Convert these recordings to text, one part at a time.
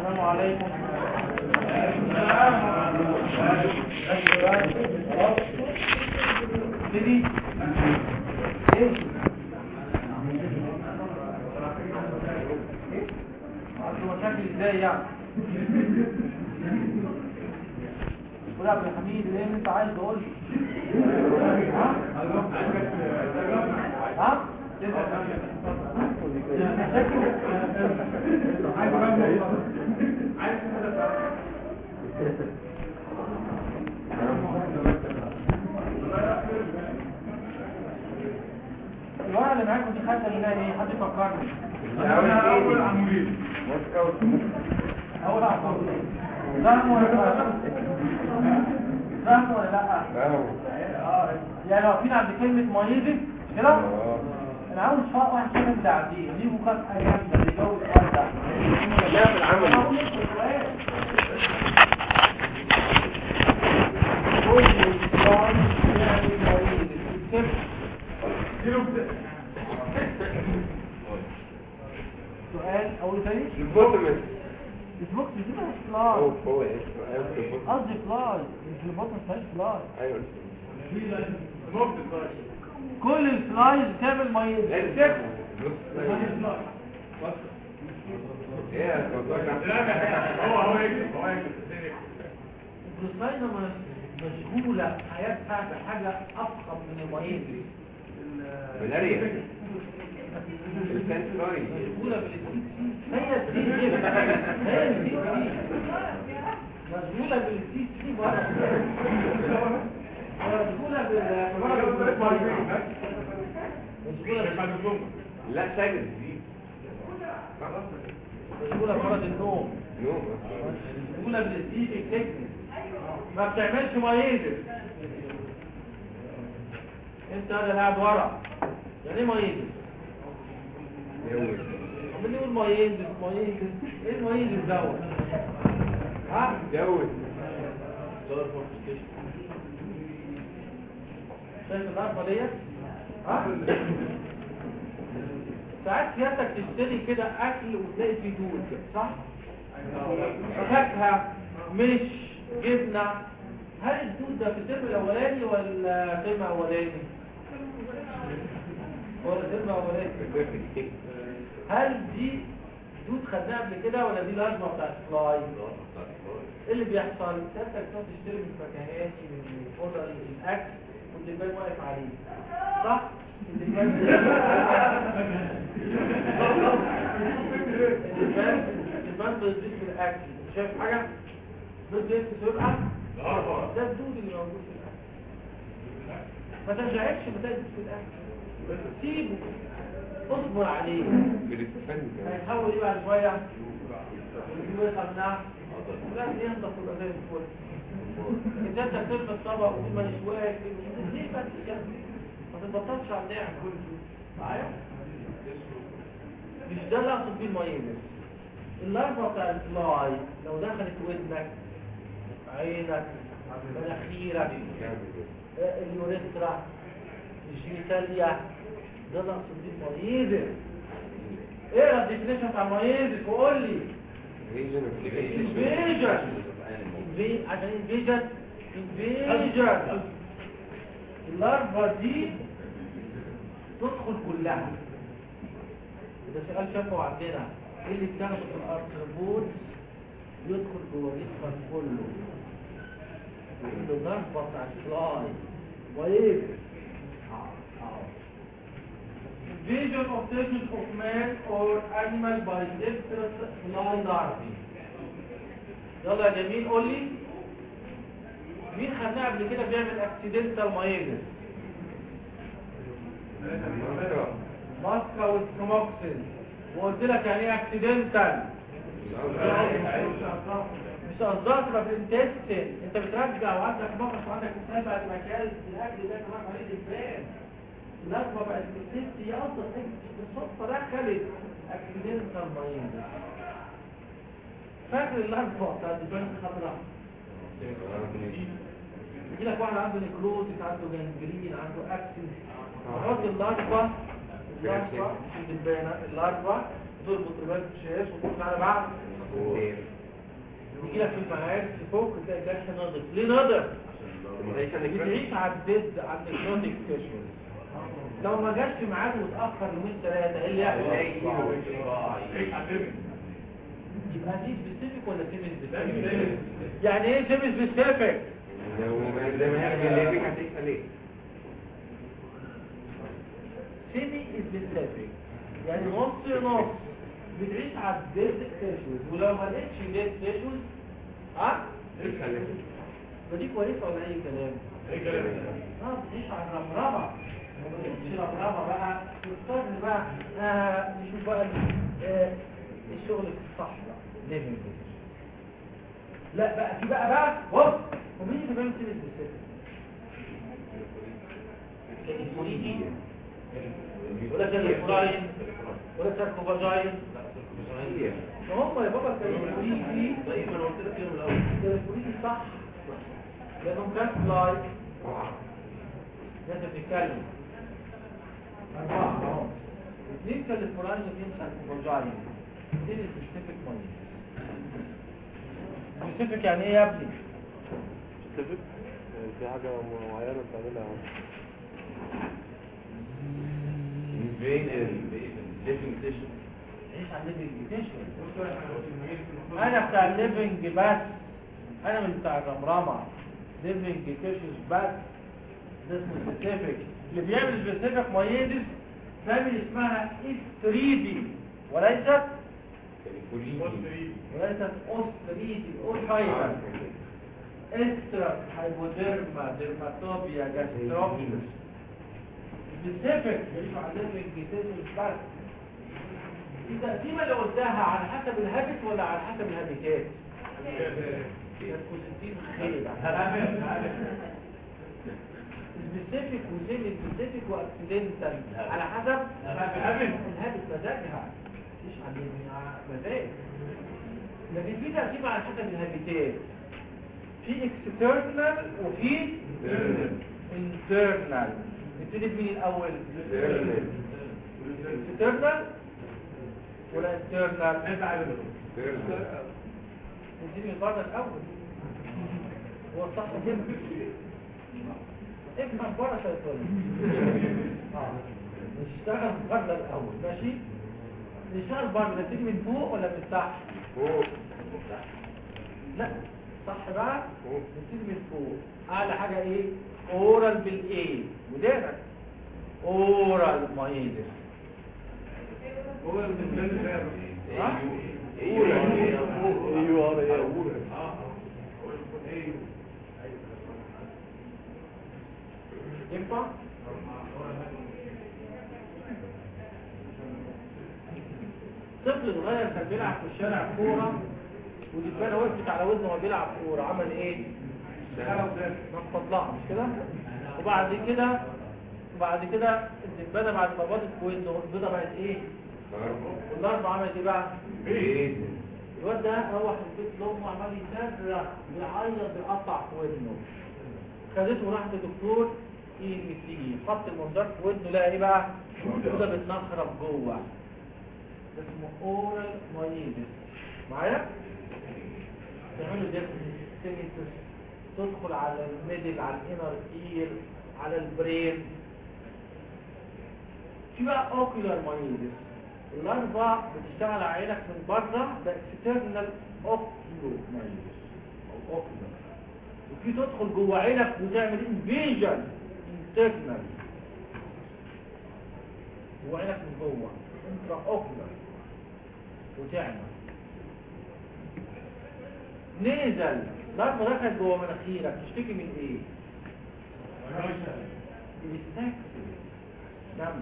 السلام عليكم ابتدي ايه عنده مشاكل ازاي يعني قول يا عبد الحميد ايه اللي انت عايز تقول ها ها الورقه اللي معاكم دي خدنا منها ايه حد يفكرني اول عمودين اول عفوا فاهم ولا لا فاهم ولا لا يعني واقفين عند كلمه مايزك كده انا عاوز فرق واحد كده من العاديين دي مكافاه جامده اللي جوز السؤال ده لا في العمل كل سؤال يعمل مايزك كيف سؤال اول تاني البوتمس البوكس دي مش هو فلاي هو ايه البوتمس قصدي فلاي مش البطن مش فلاي ايوه كل الفلايز بتعمل مايزك ايه يا هو هو يكتب هو يكتب البروساينا مشغولة حياتها بحاجة أفخم من المايزك ملاريا السنسوري مشغولة بالسي هي السي سي هي السي سي مشغولة بالسي سي بقى مشغولة بال مشغولة بال- لا سجن مشغولة بمرض النوم نوم مشغولة بالسي تكنيك ما بتعملش مايزك انت اللي قاعد ورا يعني ايه مايزك يوم عمال يقول مايزك مايزك ايه المايزك دوت ها جوز شايف الارفه ديت ها ساعات سيادتك تشتري كده اكل وتلاقي فيه دود كده صح فاكهه مش جبنه هل الدود ده في الترم الاولاني ولا ترم اولاني ولا ترم اولاني هل دي دود خدناها قبل كده ولا دي لازمه بتاعت فلاي ايه اللي بيحصل سيادتك تروح تشتري من الفكهاني من الفضل الاكل واللبان واقف عليه صح اللبان اللبان اللبان بيزيد في الاكل شايف حاجه بيزيد في سرعه ده الدود اللي موجود في الاكل ما ترجعش بتجد في الاكل سيبه اصبر عليه هيتحول ايه بعد شويه يجيبوا يخمناه لا ينضف يبقى زي الفل انت انت تلبس الطبق وما يشواك ليه بس كده ما تتبطلش على النعم معايا مش ده اللي اقصد بيه المايونيز اللارفا بتاع الفلاي لو دخلت ودنك عينك مناخيرك اليوريثرا الجينيتاليا ده اللي اقصد بيه المايونيز ايه الديفينيشن بتاع المايونيز وقول لي انفيجن انفي- عشان انفيجن انفيجن اللارفا دي تدخل كلها ده سؤال شافه عندنا ايه اللي بتاخده في الارتربول يدخل جوه جسمك كله يقول له ضربه بتاع الفلاي وايه Vision of stages of man or animal by dexterous fly larvae يلا يا جميل قول لي مين خدناه قبل كده بيعمل اكسيدنتال مايجر ماسكا والسموكسين وقلت لك يعني ايه اكسيدنتال مش قصدها تبقى في الانتستين انت بترجع وعندك مقص وعندك اسهال بعد ما اكلت الاكل ده كمان عليه دبان اللازمه بقت في الست هي افضل حاجه بالصدفه دخلت اكسيدنتال مايجر فاكر اللازمه بتاعت الدبان الخضراء يجي لك واحد عنده نيكروزيس عنده جانجرين عنده اكسس حط اللارفا اللارفا في الدبانه اللارفا تربط رباط الشاش وتقول على بعض يجي لك في المعارف فوق تلاقي الجرح ناضف ليه ناضف؟ بتعيش على الديد على النيكروتيك تيشو لو ما جاش في ميعاده وتاخر يومين ثلاثه ايه اللي يحصل؟ ايه حبيبي يبقى دي سبيسيفيك ولا سيمي سبيسيفيك؟ يعني ايه سيمي سبيسيفيك؟ لو ما زي ما هي اللي فيك هتكسب ليه سيمي سبيسيفيك يعني نص نص بتعيش على الديد تيشوز ولو ما لقيتش ديد تيشوز ها؟ تكسب ليه فدي كويسه ولا اي كلام؟ ايه كلام اه بتعيش على الرمرمه ما بتعيش رمرمه بقى تضطر بقى آه نشوف بقى آه الشغل الصح بقى ليفنج لا بقى في بقى بقى هوب ومين اللي بيعمل سيريس بالسيريس؟ الكوليجي ولا كالفراين ولا كالكوفاجاين ما هم يا بابا كالفوليجي طيب انا قلت لك يوم الاول كالفوليجي صح لانهم كان فلاي لازم تتكلم أربعة أهو اثنين كالفراين واثنين كالكوفاجاين اثنين سبيسيفيك ماني سبيسيفيك يعني ايه يا ابني؟ سبيسيفيك في حاجة معينة بتعملها فين الليفنج تيشن عيش على الليفنج تيشن انا بتاع الليفنج بس انا من بتاع الرمرمه ليفنج تيشوز بس ده اسمه سبيسيفيك اللي بيعمل سبيسيفيك مايدس فاميلي اسمها استريدي وليست وليست اوستريدي اوستايدا استرا هايبوديرما ديرماتوبيا جاستروبيس سبيسيفيك بيعيشوا على الليفنج تيشوز بس دي تقسيمه اللي قلتها على حسب الهابت ولا على حسب الهابيتات الكوزنتين خير سبيسيفيك وسيمي سبيسيفيك واكسيدنتال على حسب الهابت مزاجها مش على مزاج لكن في تقسيمه على حسب الهابيتات في اكسترنال وفي انترنال نبتدي بمين الاول اكسترنال ولا انترنال انت عارف نبتدي من بره الاول هو الصح كده افهم بره شيطان اه نشتغل بره الاول ماشي نشتغل بره نبتدي من فوق ولا من تحت فوق لا صح بقى نبتدي من فوق اعلى حاجه ايه اورال بالايه ودانك اورال مايدس هو اللي ها؟ ايوه ايوه ينفع طفل صغير كان بيلعب في الشارع كوره والدبانه وقفت على ودنه وهو بيلعب كوره عمل ايه؟ نفض لها مش كده؟ وبعد كده وبعد كده الدبانه بعد ما باضت في ودنه البيضه بقت ايه؟ والضربه عملت ايه بقى؟ الواد ده روح البيت لامه عمال يصرخ بيعيط بيقطع في ودنه خدته وراحت للدكتور ايه اللي تيجي حط المنظار في ودنه لقى ايه بقى؟ البيضه بتنخرب جوه ده اسمه اورال مايدس معايا؟ تعملوا ده سينيتس تدخل على الميدل على الانر اير على البرين في بقى اوكيولار مايدس الاربع بتشتغل على عينك من بره ده اكسترنال اوكيولو مايدس او اوكيولار وفي تدخل جوه عينك وتعمل انفيجن انترنال جوه عينك من جوه انترا اوكيولار وتعمل نزل ضربة دخلت جوه مناخيرك تشتكي من ايه؟ بيستكسل دم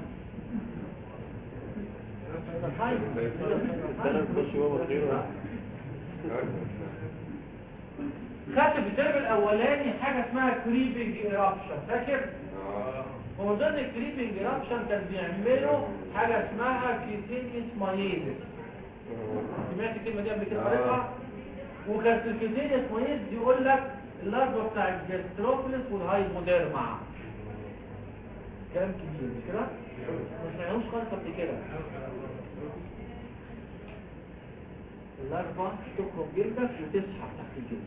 الدرس بس هو بطيء خدت في الترم الاولاني حاجه اسمها كريبنج ايرابشن فاكر هو ضمن الكريبنج ايرابشن كان بيعملوا حاجه اسمها كيتينيس مايزس سمعت الكلمه دي قبل كده قريتها وكانت الكيتينيس مايزس يقول لك اللارفا بتاع الجستروفلس والهايبوديرما كلام كبير مش كده ما سمعناهوش خالص قبل كده الاربع تخرج جلدك وتسحب تحت الجلد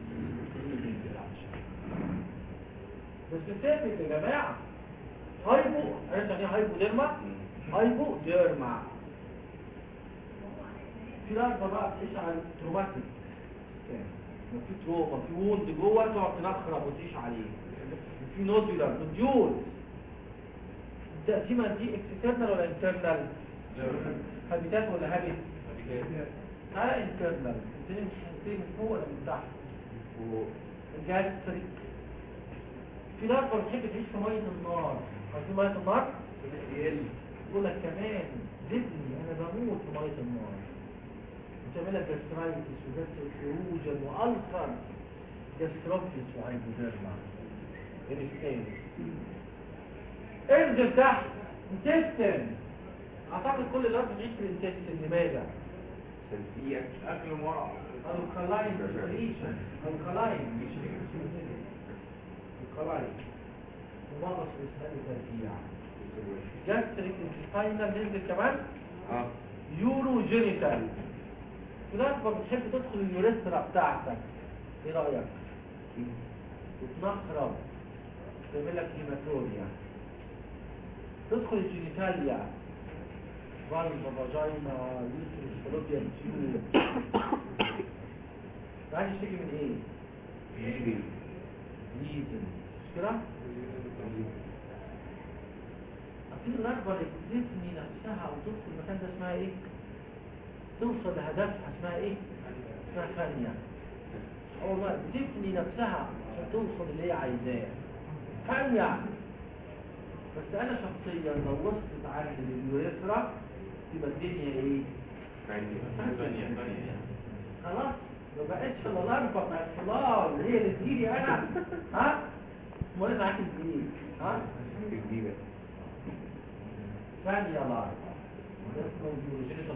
بس بتثبت يا جماعه هايبو عرفت يعني ايه هايبو ديرما هايبو ديرما في ضربه بقى بتعيش على التروماتيك لو في تروما في ووند جوه تقعد تنخرب وتعيش عليه في نودولار نوديول التقسيمه دي اكسترنال ولا انترنال هابيتات ولا هابيت ها انترنال الدنيا مش هتنتهي من فوق ولا من تحت الجاستريك في ضربه بتحب تعيش في ميه النار عارفين ميه النار يقول لك كمان زدني انا بموت في ميه النار بتعمل لك جاسترايتس وجاستروجن والسر جاستروبيس وهايبوديرما الاسكان انزل تحت انتستن اعتقد كل الناس بتعيش في الانتستن لماذا؟ سلبية اكل مرع الكلاين ريشن الكلاين الكلاين ومغص بيسألي ترجيع جاستريك انتستاينال ننزل كمان اه يورو جينيتال ولما بتحب تدخل اليوريثرا بتاعتك ايه رأيك؟ وتنخرب تعمل لك هيماتوريا تدخل الجينيتاليا فالفا فاجينا يوترس فلوبيا تيوب عايز يشتكي من ايه؟ ليزن مش كده؟ في الرغبة اللي تبني نفسها او تدخل المكان ده اسمها ايه؟ توصل لهدفها اسمها ايه؟ اسمها ثانية اه والله بتبني نفسها عشان توصل اللي هي عايزاه ثانية بس انا شخصيا لو وصلت عندي لليوريثرا تبقى الدنيا ايه؟ خلاص ما بقتش الا الاربع بتاعت الصلاه اللي هي اللي تجيلي انا ها؟ امال معاك الجديد ها؟ جديدة ثانية الاربع ده اسمه اليوريثرا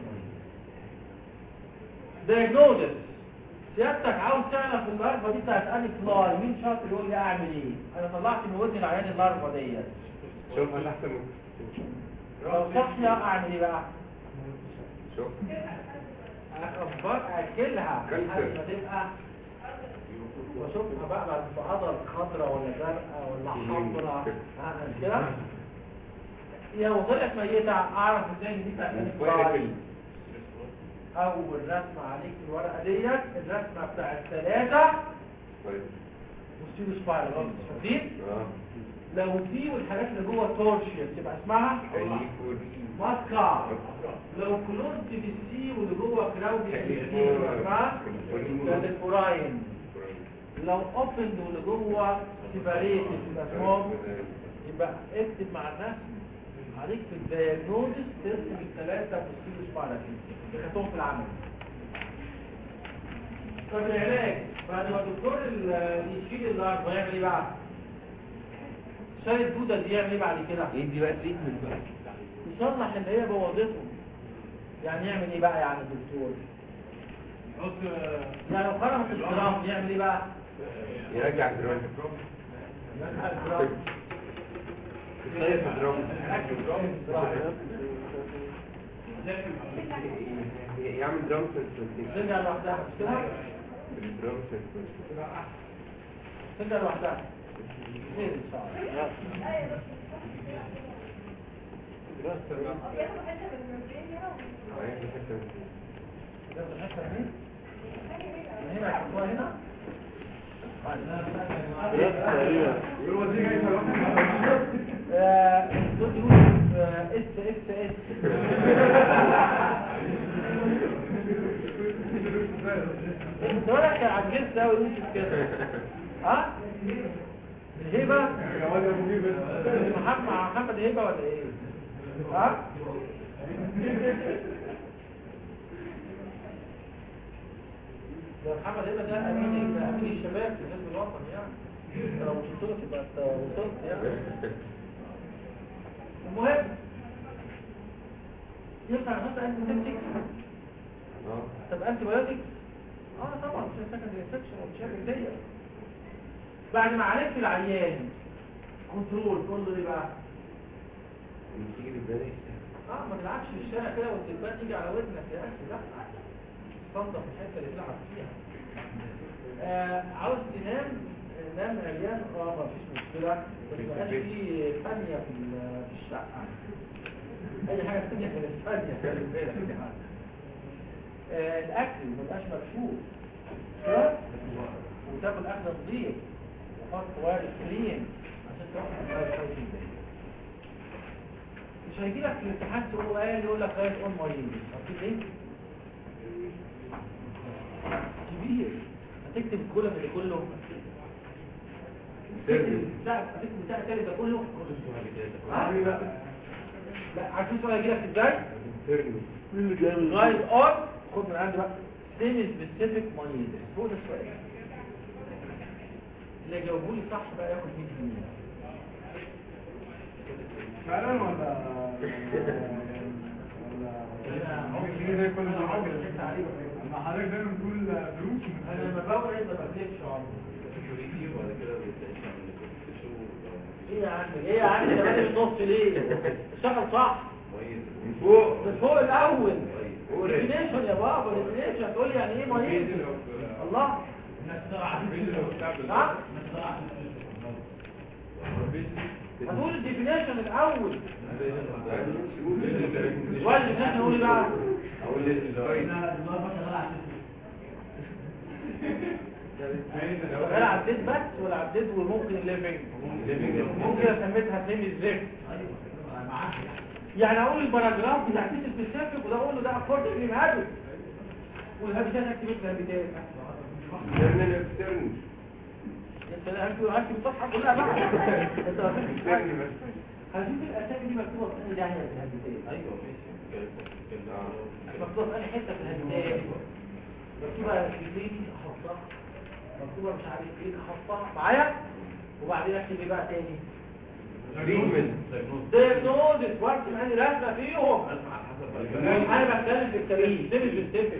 دايجنوزس سيادتك عاوز تعرف اللارفا دي بتاعت اني فلاي مين شاطر يقول لي اعمل ايه انا طلعت من ودني العيان اللارفا ديت شوف انا احسن لو صحية اعمل ايه بقى شوف اخبار اكلها كلت. لحد ما تبقى واشوفها بقى بعد بعضل خضراء ولا زرقاء ولا حمراء ها كده هي لو طلعت ميتة اعرف ازاي ان دي بتاعت اني فلاي اول رسمة عليك في الورقة ديت الرسمة بتاعت ثلاثة طيب وستيرو سبايرال فاكرين اه لو في والحاجات اللي جوه تورشيا تبقى اسمها كاليفور ماسكا لو كلوزد بالسي واللي جوه كراودي تبقى اسمها كاليفوراين لو اوبند واللي جوه سيباريتد يبقى اسمهم يبقى اكتب مع الناس عليك في الدياجنوزس ترسم الثلاثه والستيرو سبايرال اللي خدتهم في العمل طب العلاج بعد ما الدكتور اللي يشيل اللارفا يعمل ايه بقى؟ شايل الدودة دي يعمل ايه بعد كده؟ يدي بقى تريتمنت بقى يصلح اللي هي بوظته يعني يعمل ايه بقى يعني الدكتور؟ حط يعني لو خرمت الجرام يعمل ايه بقى؟ يرجع الدرام يرجع الجرام يصيف الدرام يعمل درام سنسيتيف ترجع لوحدها مش كده؟ الدرام سنسيتيف ترجع لوحدها خير ان شاء الله تاخد الحته دي من هنا هتحطوها هنا ثلاث تقريبا يقول دي جاي آه، دول يوسف آه، اس اس اس انت ولا كان عجزت قوي يوسف كده ها الهبه محمد محمد هبه ولا ايه ها ده محمد هبه ده امين ده امين الشباب في حزب الوطن يعني لو وصلت له تبقى انت وصلت يعني المهم ينفع نحط انتي سيبتيك اه طب انتي بايوتيك اه طبعا مش سكندري انفكشن ومشاكل دي بعد ما عالجت العيان كنترول تقول له ايه بقى لما تيجي تتضايق اه ما تلعبش في الشارع كده والدبان تيجي على ودنك يا اخي لا تستنضف الحته اللي تلعب فيها آه عاوز تنام آه، نام عيان اه مفيش مشكله بس ما بقاش في ثانيه في ال- في الشقه اي حاجه ثانيه في الثانيه خلي بالك يعني آه الاكل ما يبقاش مكشوف ها؟ وتاكل اكل نظيف وحط وارد كريم عشان تروح على كويس جدا مش هيجي لك في الامتحان تقول له ايه يقول لك غير اون مريض عارفين ليه؟ كبير هتكتب الكولم اللي كله ترمي. لا هتكتب بتاع التاني ده كله ها؟ لا عارفين السؤال هيجي لك ازاي؟ ترمي مين اللي جاي من غاية اون خد من عندي بقى سيمي سبيسيفيك مريض هو ده السؤال اللي جاوبوا لي صح بقى ياخد 100 جنيه فعلا ولا ولا كده زي كل مرة كده اما حضرتك دايما بتقول دروس انا لما بقول ايه ما بكتبش عمري ايه يا عم ايه يا عم ده مالي نص ليه اشتغل صح من فوق من فوق الاول قول. ديفينيشن يا بابا ديفينيشن تقول لي يعني ايه مريض الله ها هتقول الديفينيشن الاول ولا الديفينيشن نقول ايه بقى اقول لك هل عديت بس ولا عديت وممكن ليفنج ممكن اسميتها سيمي زيك يعني اقول الباراجراف بتاع تيس سبيسيفيك وده اقول له ده اكوردنج للهابت والهابتات اكتب الهابتات ترمي ترمي انت لا انت اكتب الصفحه كلها بقى انت ما فهمتش حاجة. ترمي بس هشوف الاسامي دي مكتوبه في انهي داهيه في الهابتات مكتوبه في انهي حته في الهابتات مكتوبه كليني احطها مكتوبه مش عارف ايه احطها معايا وبعدين اكتب ايه بقى تاني تريتمنت دياجنوزس وارسم انهي رسمه فيهم انا بتكلم في التاريخ ده مش بالسيفك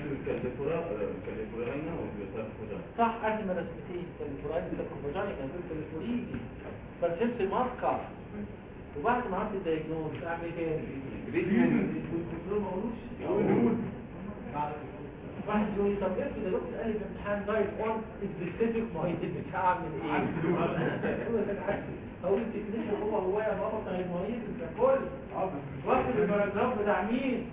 صح ارسم رسمتين كاليفوراني كالكوفاجاني كان في كاليفوريدي برسمت الماركه وبعد ما عملت الدياجنوز اعمل ايه تاني؟ تريتمنت والكنترول ما قولوش واحد يقول لي طب افرض يا دكتور قال لي في الامتحان دايت اون سبيسيفيك مريض مش هعمل ايه؟ اقول التكنيشن هو هو يا بابا بتاع المريض الكل واخد الباراجراف بتاع مين؟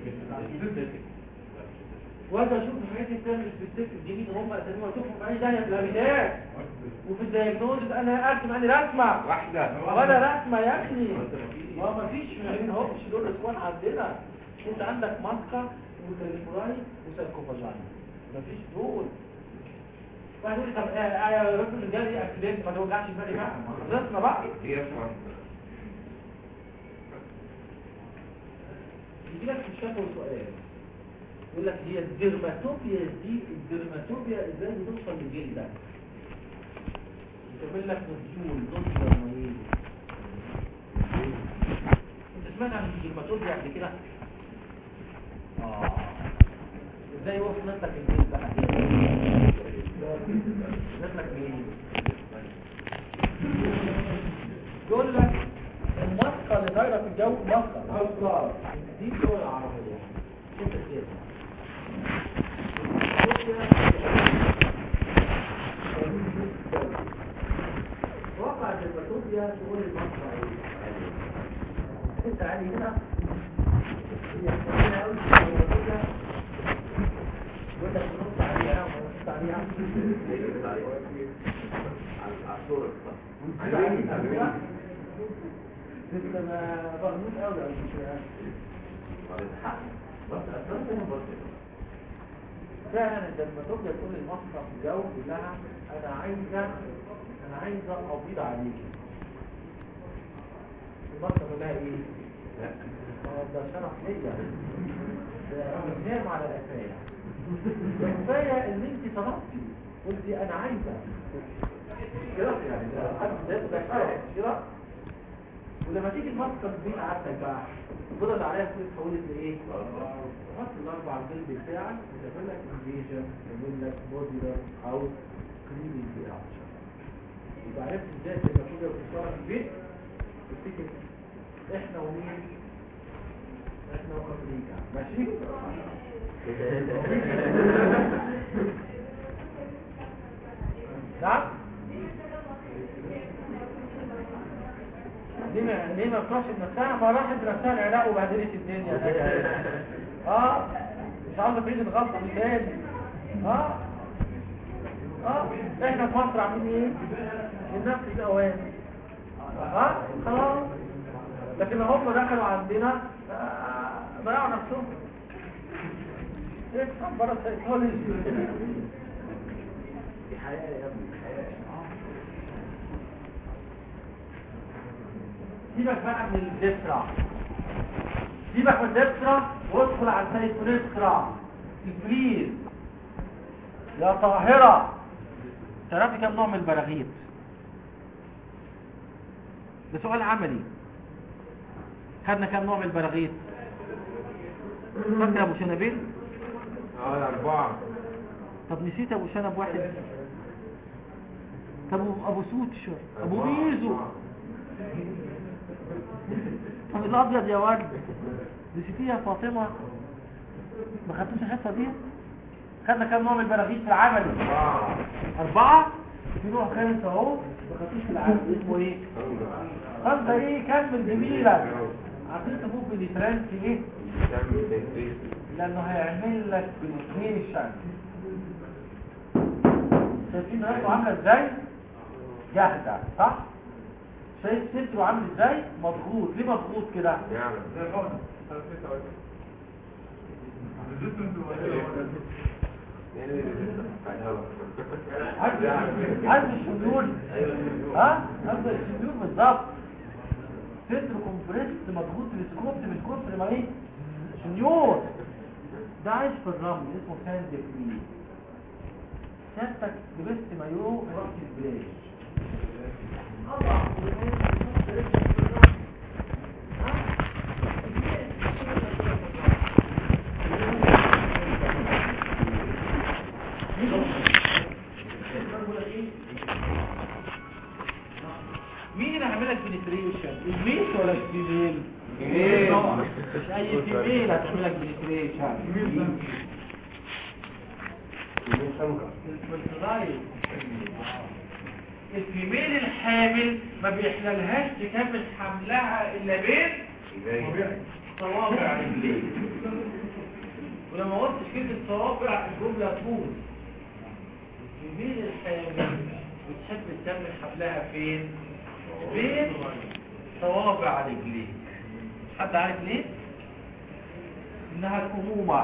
واجي اشوف الحاجات اللي بتعمل سبيسيفيك دي مين هم اساميهم واشوفهم في اي داهيه في الهابيتات وفي الدياجنوز انا ارسم اني رسمه واحدة ولا رسمه يا ابني ما ما فيش ما همش دول اسوان عندنا انت عندك ماسكا وكاليفوراي وسالكوفاجاي ما فيش دول واحد يقول لي طب آه، آه، يا راجل الرجال ايه اكسيدنت ما توجعش دماغي بقى ما خلصنا بقى هي اسمها يجي لك في الشفوي سؤال يقول لك هي الدرماتوبيا دي الدرماتوبيا ازاي بتوصل لجلدك يكمل لك نزول نزل مريض انت سمعت عن الدرماتوبيا قبل كده اه ازاي وصلت لك الجلد بقى وصلت لك منين يقول لك المسقى اللي دايره في الجو مسقى مسقى دي الدول العربيه انت كده وقع الباتوبيا تقول المسقى ايه انت عادي هنا هي حاجه قوي الباتوبيا يقول لك نص عليها ونص عليها لسه ما بغنوش قوي او مش فعلا الدرماتوبيا تقول للمصنع في الجو كلها انا عايزه انا عايزه ابيض عليكي المصنع تقول لها ايه؟ آه، ده شرف ليا ده بننام على القفايا ده كفايه ان انت طلبتي قلتي انا عايزه كده يعني ده حد ذاته ده كفايه كده ولما تيجي الماسكه في البيت عندك بقى البيضه اللي عليها فلوس حولت لايه؟ حط الاربع الجلد بتاعك وتعمل لك انفيجن تعمل لك بوديلر او كليننج رياكشن يبقى عرفت ازاي تبقى كده بتشتغل في البيت تفتكر احنا ومين ماشي نعم ليه ما ليه ما بتروحش بنفسها ما راحت بنفسها العراق وبهدلت الدنيا اه مش عاوزه تعيد الغلطه دي تاني اه اه احنا في مصر عاملين ايه بنفس الاوان اه خلاص لكن هم دخلوا عندنا آه، ضيعوا نفسهم ايه بره السيكولوجي دي حياة يا ابني حياة سيبك بقى من الدفرة سيبك من الدفرة وادخل على السيكوليسكرا تفريز يا طاهرة تعرفي كم نوع من البراغيث ده سؤال عملي خدنا كم نوع من البراغيث فاكر ابو شنبيل اه أربعة طب نسيت ابو شنب واحد طب ابو سوتشر ابو ميزو طب الابيض يا ورد نسيتيها يا فاطمه ما خدتوش الحصه دي خدنا كام نوع من البراغيث في العمل أربعة اربعه في نوع خامس اهو ما خدتوش في العمل اسمه ايه خمسه ايه كمل جميله عارفين تفوق بالفرنسي ايه تعمل تنفيذ لانه هيعمل لك بنتريشن شايفين راسه عامله ازاي جاهزه صح شايف صدره عامل ازاي مضغوط ليه مضغوط كده يعني زي الحقنة الريزيستنس عايز عايز الشنيور ها عايز الشنيور بالظبط صدره كومبريست مضغوط السكوب من كتر ما ايه شنيور ده عايش في الرمل اسمه ساند فري سيادتك لبست مايو ورحت البلاش اضعف ولبست نص رجل في الرمل ها؟ مين اللي هيعمل لك بنتريشن البيت ولا الفيميل فيميل. مش اي فيميل هتعمل لك بنتريشن الفلترايز الفيميل الحامل ما بيحللهاش تكمل حملها الا بين صوابع رجليه ولما قلتش كلمه صوابع الجمله تفوز الفيميل الحامل بتحب تكمل حملها فين بين صوابع رجليه حد عارف ليه انها الامومه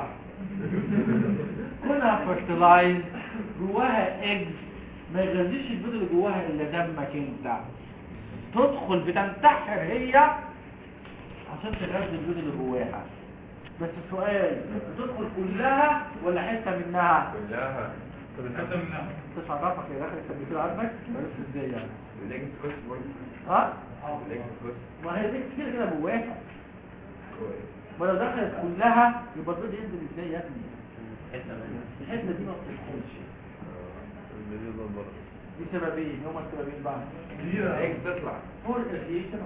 كونها فرتلايز جواها اجز ما يغذيش البيض اللي جواها الا دمك انت تدخل بتنتحر هي عشان تغذي البيض اللي جواها بس السؤال بتدخل كلها ولا حته منها كلها حتى منها تشعرفك يا داخل التمثيل عارفك عرفت ازاي يعني ليك كويس برضه ها ليك كويس ما هي دي كتير كده جواها كويس ما لو دخلت كلها يبقى البيض ينزل ازاي يا ابني الحته دي ما بتدخلش دي سببين هما السببين بقى ليك تطلع فور الريشن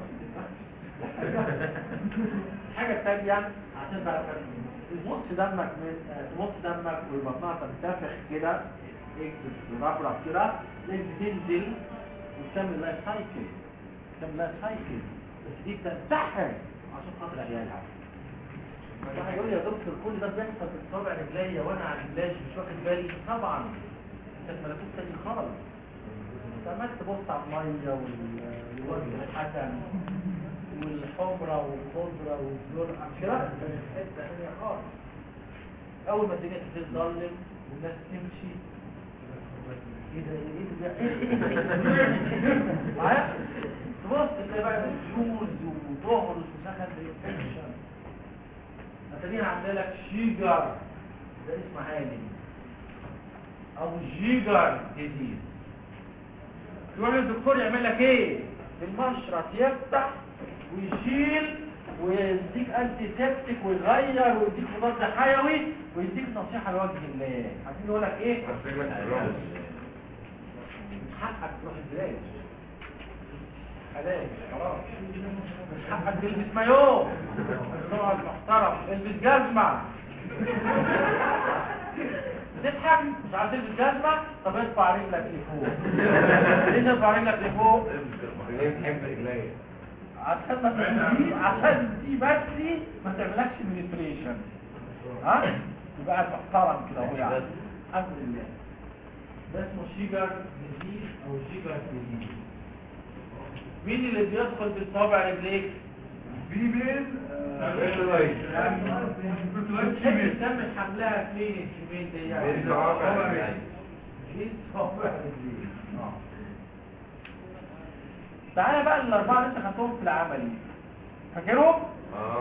الحاجة التانية عشان بقى تمص دمك من تمص دمك وبطنها تنتفخ كده ايه تربرب كده لازم تنزل وتكمل لايف سايكل تكمل لايف سايكل بس دي بتنتحر عشان خاطر عيالها واحد يقول لي يا دكتور كل ده بيحصل في الصابع رجليا وانا على رجليش مش واخد بالي طبعا كانت ملكوت تاني خالص عمال تبص على الميه وال- والوجه الحسن والحمرة والخضرة والزرقاء مش كده حته ثانيه خالص اول ما الدنيا تبتدي تظلم والناس تمشي ايه ده ايه ده ايه ده معايا تبص تلاقي بقى جوز وظهر وسخن ريفليكشن هتلاقيها عامله لك شيجر ده اسم عالي او جيجر ديزيز يروح الدكتور يعمل لك ايه المشرط يفتح ويشيل ويديك انتي سيبتيك ويغير ويديك مضاد حيوي ويديك نصيحه لوجه الله عايزين يقول لك ايه أصلك الرمز حقك تروح البلاش حلال خلاص مش حقك تلبس مايو تقعد محترم البس جزمة تضحك مش عارف تلبس جزمة طب ارفع رجلك لفوق ليه ترفع رجلك لفوق ليه بتحب رجليا عشان ما تدي عشان دي بس ما تعملكش مانيبيوليشن ها يبقى قاعد محترم كده اهو يعني الحمد لله ده اسمه شيجر ديزيز او شيجر ديزيز مين اللي بيدخل بالصابع رجليك فيميل فيرتلايز. بتحب تسمي حملها فين الشمين دي يعني بين صوابع رجليك. بين صوابع رجليك اه تعالى بقى الاربعه اللي انت خدتهم في العملي فاكرهم اه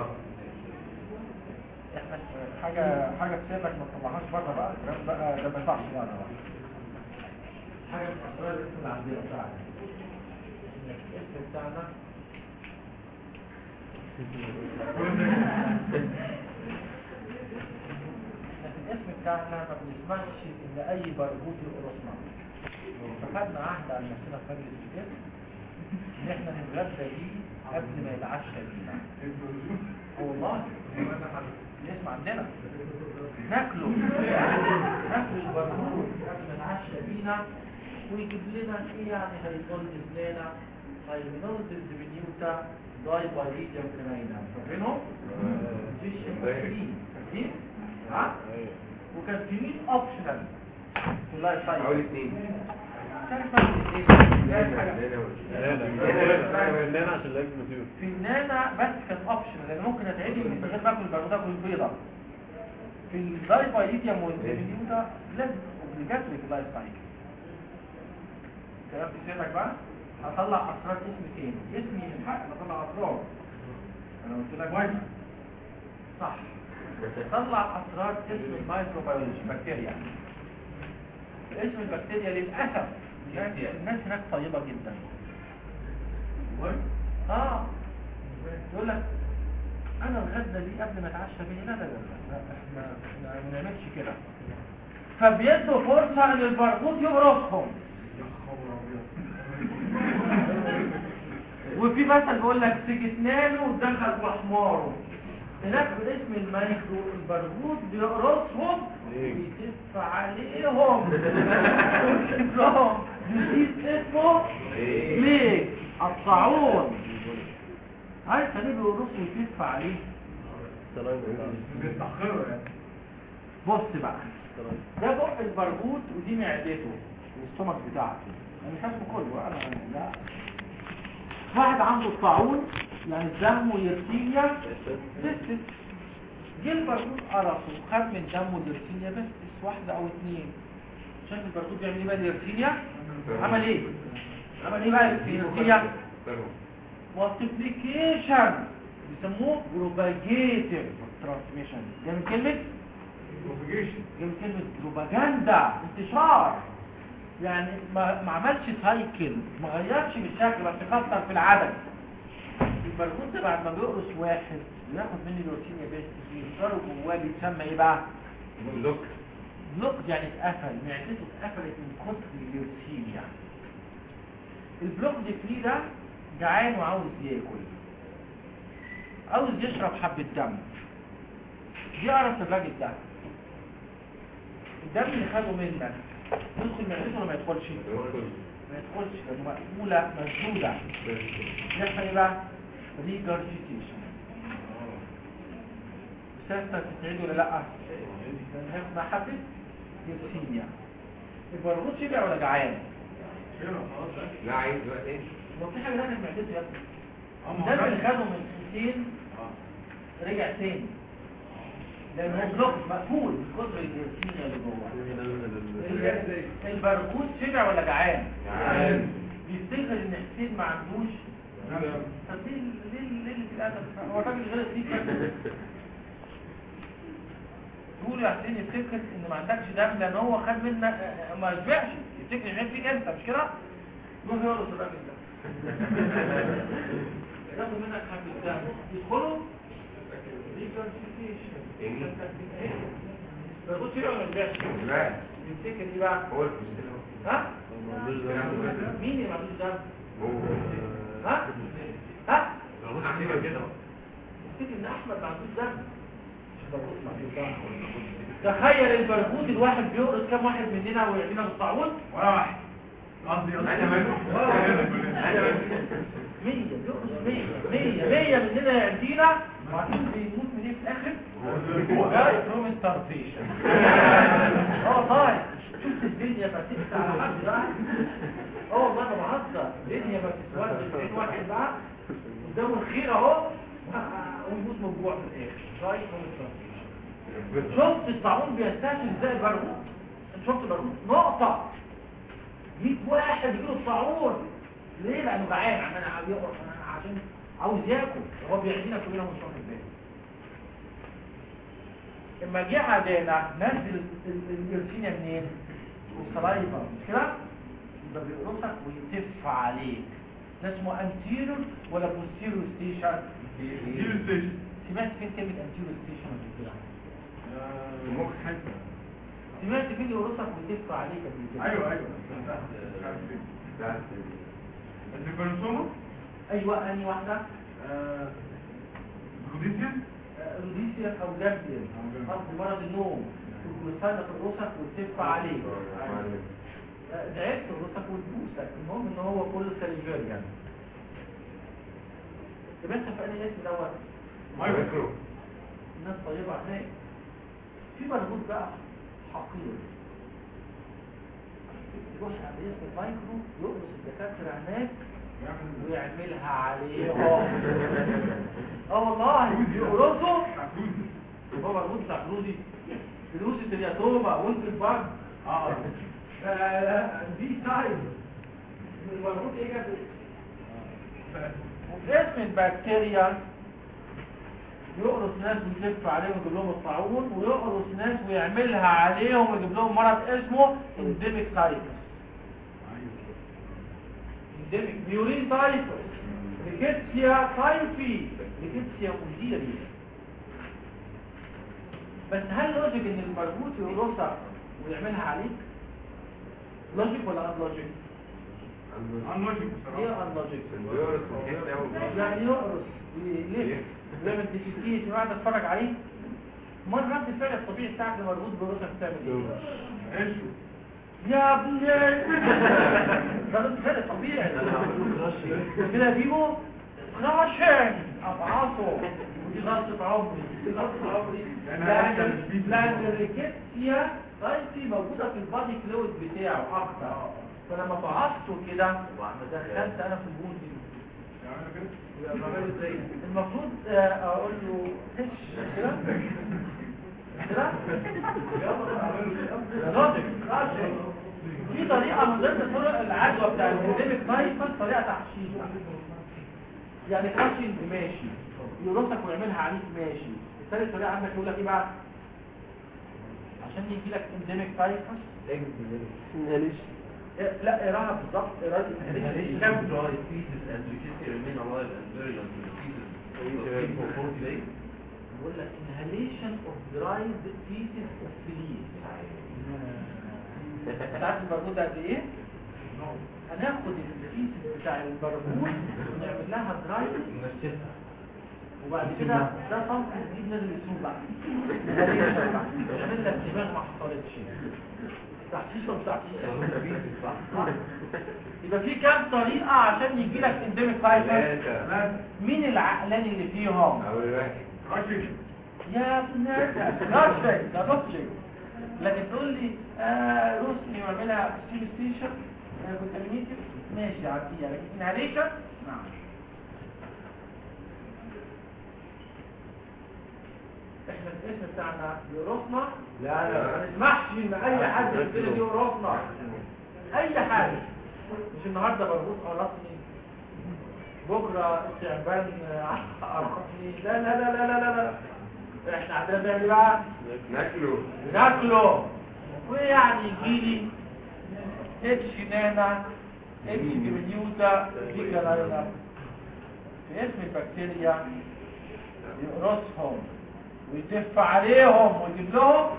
احنا حاجة حاجة في سيرك ما تطلعهاش بره بقى الكلام بقى ده ما ينفعش بره بقى حاجة من أسرار الاسم العندية بتاعنا الاسم بتاعنا لكن الاسم بتاعنا ما بنسمعش ان اي برغوث يقرصنا فخدنا عهد على نفسنا في مجلس الاسم ان احنا نتغدى بيه قبل ما يتعشى بينا والله الاسم عندنا ناكله ناكل البرغوث قبل ما يتعشى بينا ويجيب لنا ايه يعني هيضل لنا هينولد الزبنيوتا داي بايريديا كناينا فاكرينهم؟ فيش فاكرين فاكرين؟ ها؟ ايوه وكان في مين اوبشنال في اللايف حوالي سايكل اتنين كان اسمها ايه؟ كان حاجة. فنان عشان لاجل مسير في النانا بس كان اوبشنال لان ممكن اتعدي من غير ما اكل البرغوثه اكل البيضه في الدايبايليتيوم والزبنيوتا لازم اوبليجاتوري في اللايف سايكل كلام في سيرك بقى هطلع اسرار اسم تاني اسمي من حق أنا اطلع اسرار انا قلت لك واجب صح طلع اسرار اسم المايكروبيولوجي بكتيريا اسم البكتيريا للاسف الناس الناس هناك طيبه جدا اه يقول لك انا الغدا دي قبل ما اتعشى بيه لا لا لا لا احنا احنا ما بنعملش كده فبيدوا فرصه ان البرغوث يقرصهم وفي مثل بيقول لك سجتنانه ودخل بحماره هناك باسم المايكرو البرغوث بيقرصهم ويتف عليهم ويجيب لهم جديد اسمه ليه الطاعون عارف ليه بيقرصوا ويتف عليه سلايم بيتأخروا يعني بص بقى ده بق البرغوث ودي معدته الاستومك بتاعته انا مش هسمه كله انا لا واحد عنده الطاعون يعني الدم ويرسينيا بس جه البرغوث قرصه وخد من دمه اليرسينيا بس واحدة او اتنين شايف البرغوث بيعمل ايه بقى اليرسينيا عمل ايه عمل ايه بقى اليرسينيا multiplication بيسموه propagative transmission ده من كلمة بروبيجيشن جه من كلمة بروباجندا انتشار يعني ما, ما عملش سايكل ما غيرش من الشكل بس كتر في العدد البرغوث ده بعد ما بيقرص واحد بياخد منه الروتين بيست بينشره جواه بيتسمى ايه بقى؟ بلوك بلوك يعني اتقفل معدته اتقفلت من كتر اليوتين يعني البلوك دي فيه ده جعان وعاوز ياكل عاوز يشرب حبة دم يعرف الراجل ده الدم اللي خده منك يدخل معدته ولا ما يدخلش؟ ما يدخلش لانه مقفولة مسدودة يحصل ايه بقى؟ ريجرجيتيشن سيادتك تتعيد ولا لا؟ ما حدث يبسيميا البرغوث شبع ولا جعان؟ لا عايز دلوقتي ايه هو في حاجة داخل معدته يا ابني الدم اللي خده من سنتين رجع تاني لان هو بلوك مقفول من كتر البروتين اللي جوه ال- البرغوث شبع ولا جعان؟ جعان. بيفتكر ان حسين ما عندوش طب ليه ليه ليه اللي في الادب هو الراجل غلط فيك بس. تقول يا حسين يفتكر ان ما عندكش دم لان هو خد منك آه، ما يشبعش يفتكر ان فيك انت مش كده يروح يقرص الراجل ده ياخد منك حبة دم يدخلوا إيه؟ بياخد شيء ولا ما يشبعش لا يفتكر ايه بقى هو المشكلة ها ما عندوش دم. مين اللي ما عندوش دم هو ها ها عندنا كده تفتكر ان احمد ما عندوش دم تخيل البرغوث الواحد بيقرص كام واحد مننا ويعدينا بالطاعون ولا واحد قصدي قصدي انا مالك انا مالك 100 بيقرص 100 100 100 مننا يعدينا وبعدين بيموت من ايه في الاخر جاي فروم ستارفيشن اه طيب شفت الدنيا فتكت على حد بقى اه والله ما بهزر الدنيا ما بتسودش بين واحد بقى قدامه الخير اهو ويموت من الجوع في الاخر جاي فروم ستارفيشن شفت الطاعون بيستهجن ازاي البرغوث انت شفت البرغوث نقطة 100 واحد يجيله الطاعون ليه لانه جعان عمال عاوز يقرص عشان عاوز ياكل هو بيعدينا كلنا مش واخد باله اما جه عدانا نزل الجرسينيا منين السلايفا مش كده يبقى بيقرصك ويتف عليك ده اسمه انتيرور ولا بوستيرور ستيشن دي ستيشن سمعت فين كلمه انتيرور ستيشن قبل كده مخ حتى سمعت فين يقرصك ويتف عليك قبل كده ايوه ايوه البرنسوما ايوه اني واحده روديسيان روديسيا او جابريل قصد مرض النوم ويستنى في الرسك وتف عليك دعيت في الرسك وتبوسك المهم ان هو كله سليفير يعني طب انت في انهي اسم دوت مايكرو الناس طيبه هناك في مربوط بقى حقير يروح عمليه المايكرو يقرص الدكاتره هناك ويعملها عليهم اه والله يقرصوا هو مربوط بتاع فلوسي فلوس الترياتوما وانت البعض اه دي سايز المربوط ايه جاب وفي اسم البكتيريا يقرص ناس ويلف عليهم ويجيب لهم الطاعون ويقرص ناس ويعملها عليهم ويجيب لهم مرض اسمه انديميك تايفس انديميك ميورين تايفس ريكيتسيا تايفي ريكيتسيا مديري بس هل لوجيك ان المربوط يقرصك ويعملها عليك لوجيك ولا ان لوجيك انلوجيك ايه بصراحه ان لوجيك بيورس وكده و- يعني يقرص ويلف ويعمل ديسكيت وقاعد اتفرج عليه امال رد الفعل الطبيعي بتاعك لما مربوط براسك بتعمل ايه ايش يا ابني ده رد فعل طبيعي كده يا بيبو راشن ابعاصه ودي غلطة عمري دي غلطة عمري يعني لان هيحصل البيت. لان الريكيتسيا رايتي موجودة في البادي فلويد بتاعه اكتر فلما فعصته كده دخلت انا في البول دي يعني كده المفروض آه، اقول له هش كده كده راجل راجل في طريقه من ضمن طرق العدوى بتاع الانديميك تايفس طريقه تحشيش يعني كراشنج ماشي يرصك ويعملها عليك ماشي الثالث طريقه عندك يقول لك ايه بقى عشان يجي لك انديميك تايفس معلش إيه، لا اقراها بالظبط اقراها Inhalation كام of dry feces and rickettsial remain alive and virulent to the feces for 40 days. بقول لك inhalation of dried feces of fleas انت عارف البرغوث ده قد ايه؟ هناخد الفيسز بتاع البرغوث ونعمل لها دراي وبعد كده ده صنف جديد نازل يسوق بقى inhalation بقى. يعمل لك دماغ ما حصلتش تحشيش ولا مش تحشيش صح؟ يبقى في كام طريقة عشان يجي لك انديميك تايفس ثلاثة مين العقلاني اللي فيهم؟ أول واحد راشد يا ابن راشد ده راشد لكن تقول لي آه روسني واعملها ستيل ستيشن كونتامينيتد ماشي عادية لكن انهاليشن نعم احنا الاسم بتاعنا يقرصنا لا لا ما نسمحش ان اي حد يبتدي يقرصنا اي حاجة مش النهارده مربوط قرصني بكره التعبان قرصني لا لا لا لا لا لا لا احنا عندنا بنعمل ايه بقى ناكله ناكله ويعني يجيلي اتش نانا اتش جرنيوتا في كلاينا في اسم البكتيريا يقرصهم ويتف عليهم ويجيب لهم